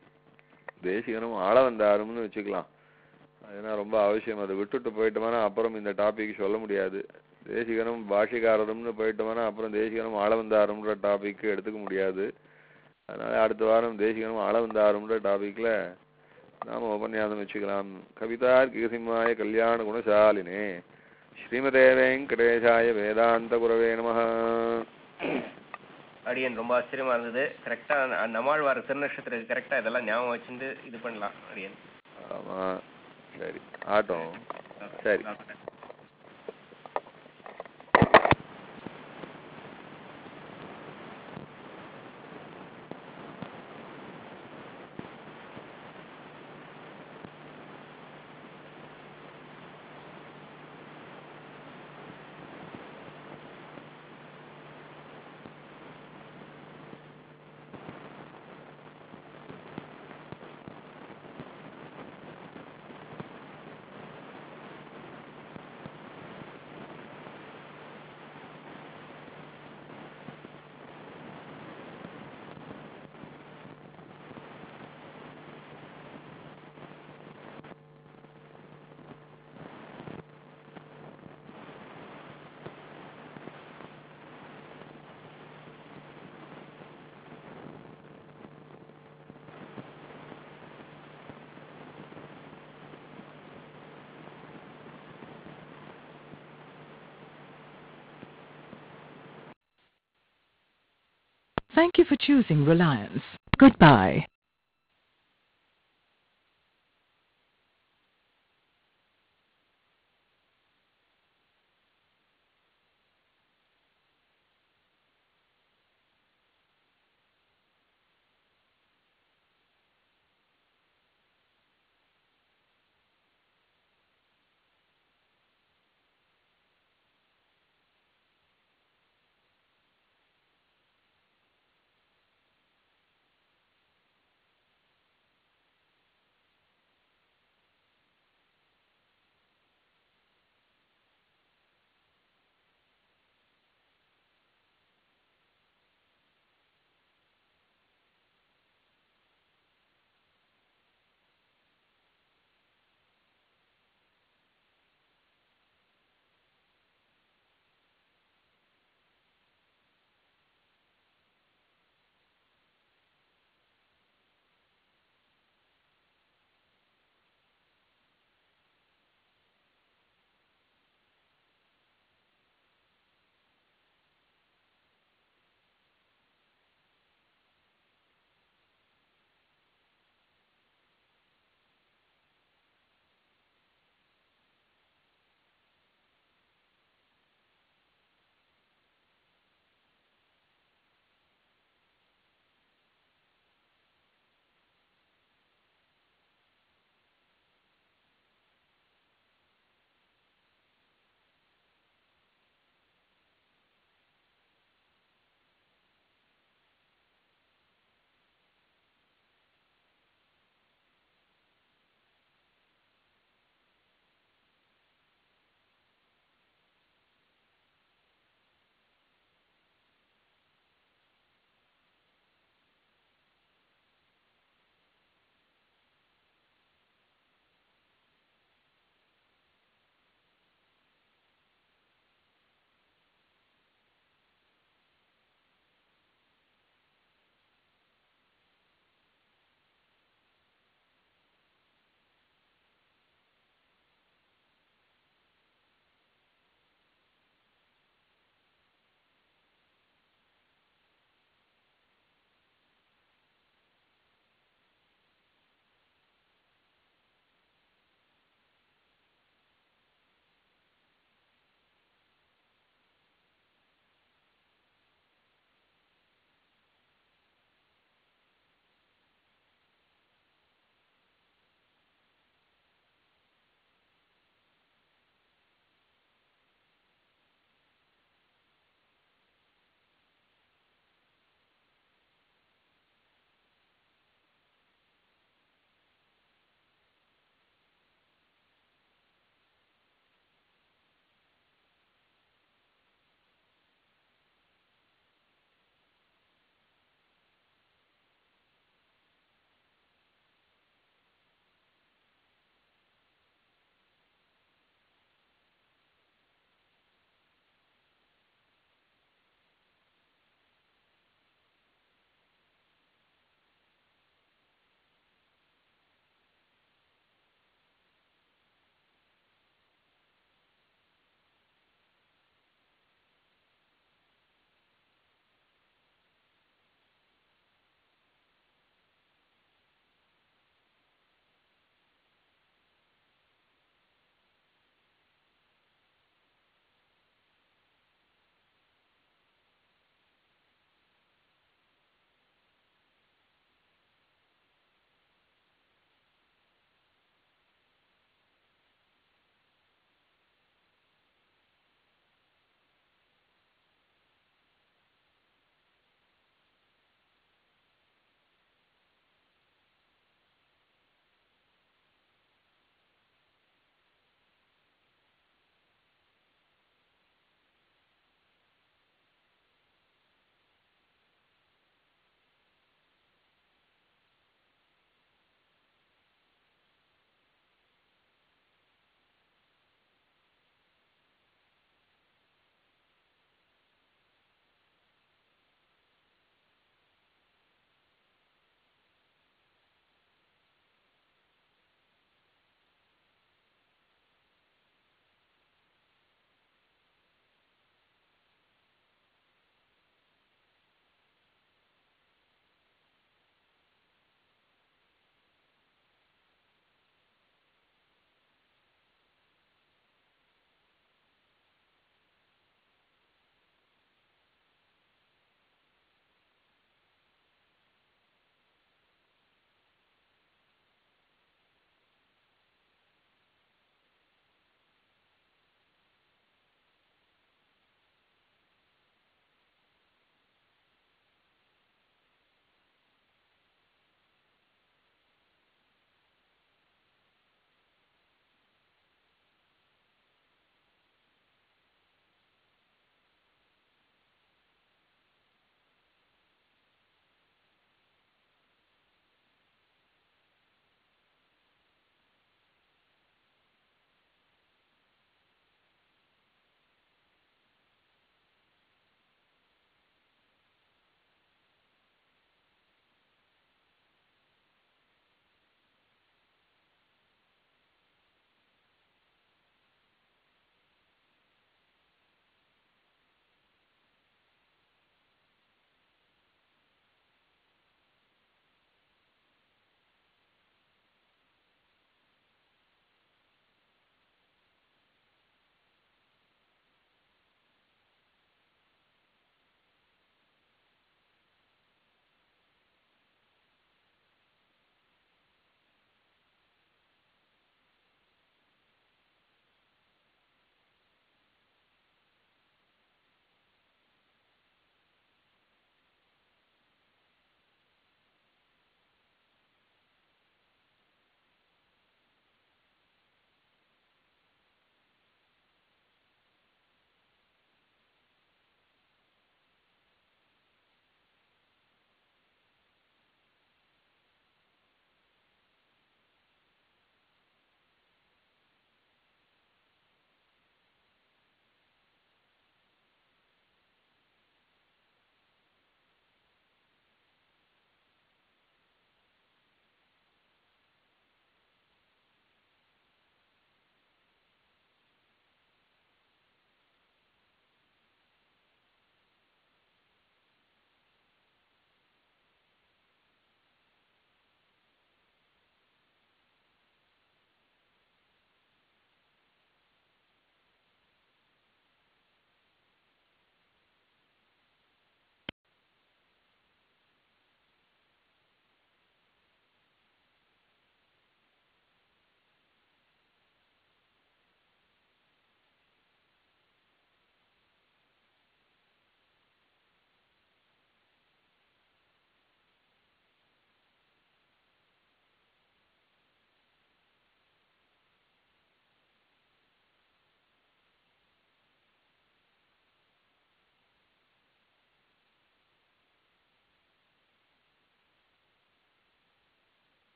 தேசிகனும் ஆள வந்தாரும்னு வச்சுக்கலாம் ஏன்னா ரொம்ப அவசியம் அதை விட்டுட்டு போயிட்டோம்னா அப்புறம் இந்த டாபிக் சொல்ல முடியாது தேசிகனும் பாஷிகாரரும்னு போயிட்டோம்னா அப்புறம் தேசிகனும் ஆளவந்தாரும்ன்ற டாபிக் எடுத்துக்க முடியாது அதனால அடுத்த வாரம் தேசிகனும் ஆளவந்தாரும்ன்ற டாபிக்ல நாம உபன்யாசம் வச்சுக்கலாம் கவிதார்க்கிகசிம்மாய கல்யாண குணசாலினே ஸ்ரீமதே வெங்கடேஷாய வேதாந்த குரவே நமः அடியன் ரொம்ப ஆச்சரியமா இருந்தது கரெக்டாக நம்மாழ்வார் திருநட்சத்திரத்துக்கு கரெக்டாக இதெல்லாம் ஞாபகம் வச்சுட்டு இது பண்ணலாம் அடியன் ஆமா சரி ஆட்டும் சரி Thank you for choosing Reliance. Goodbye.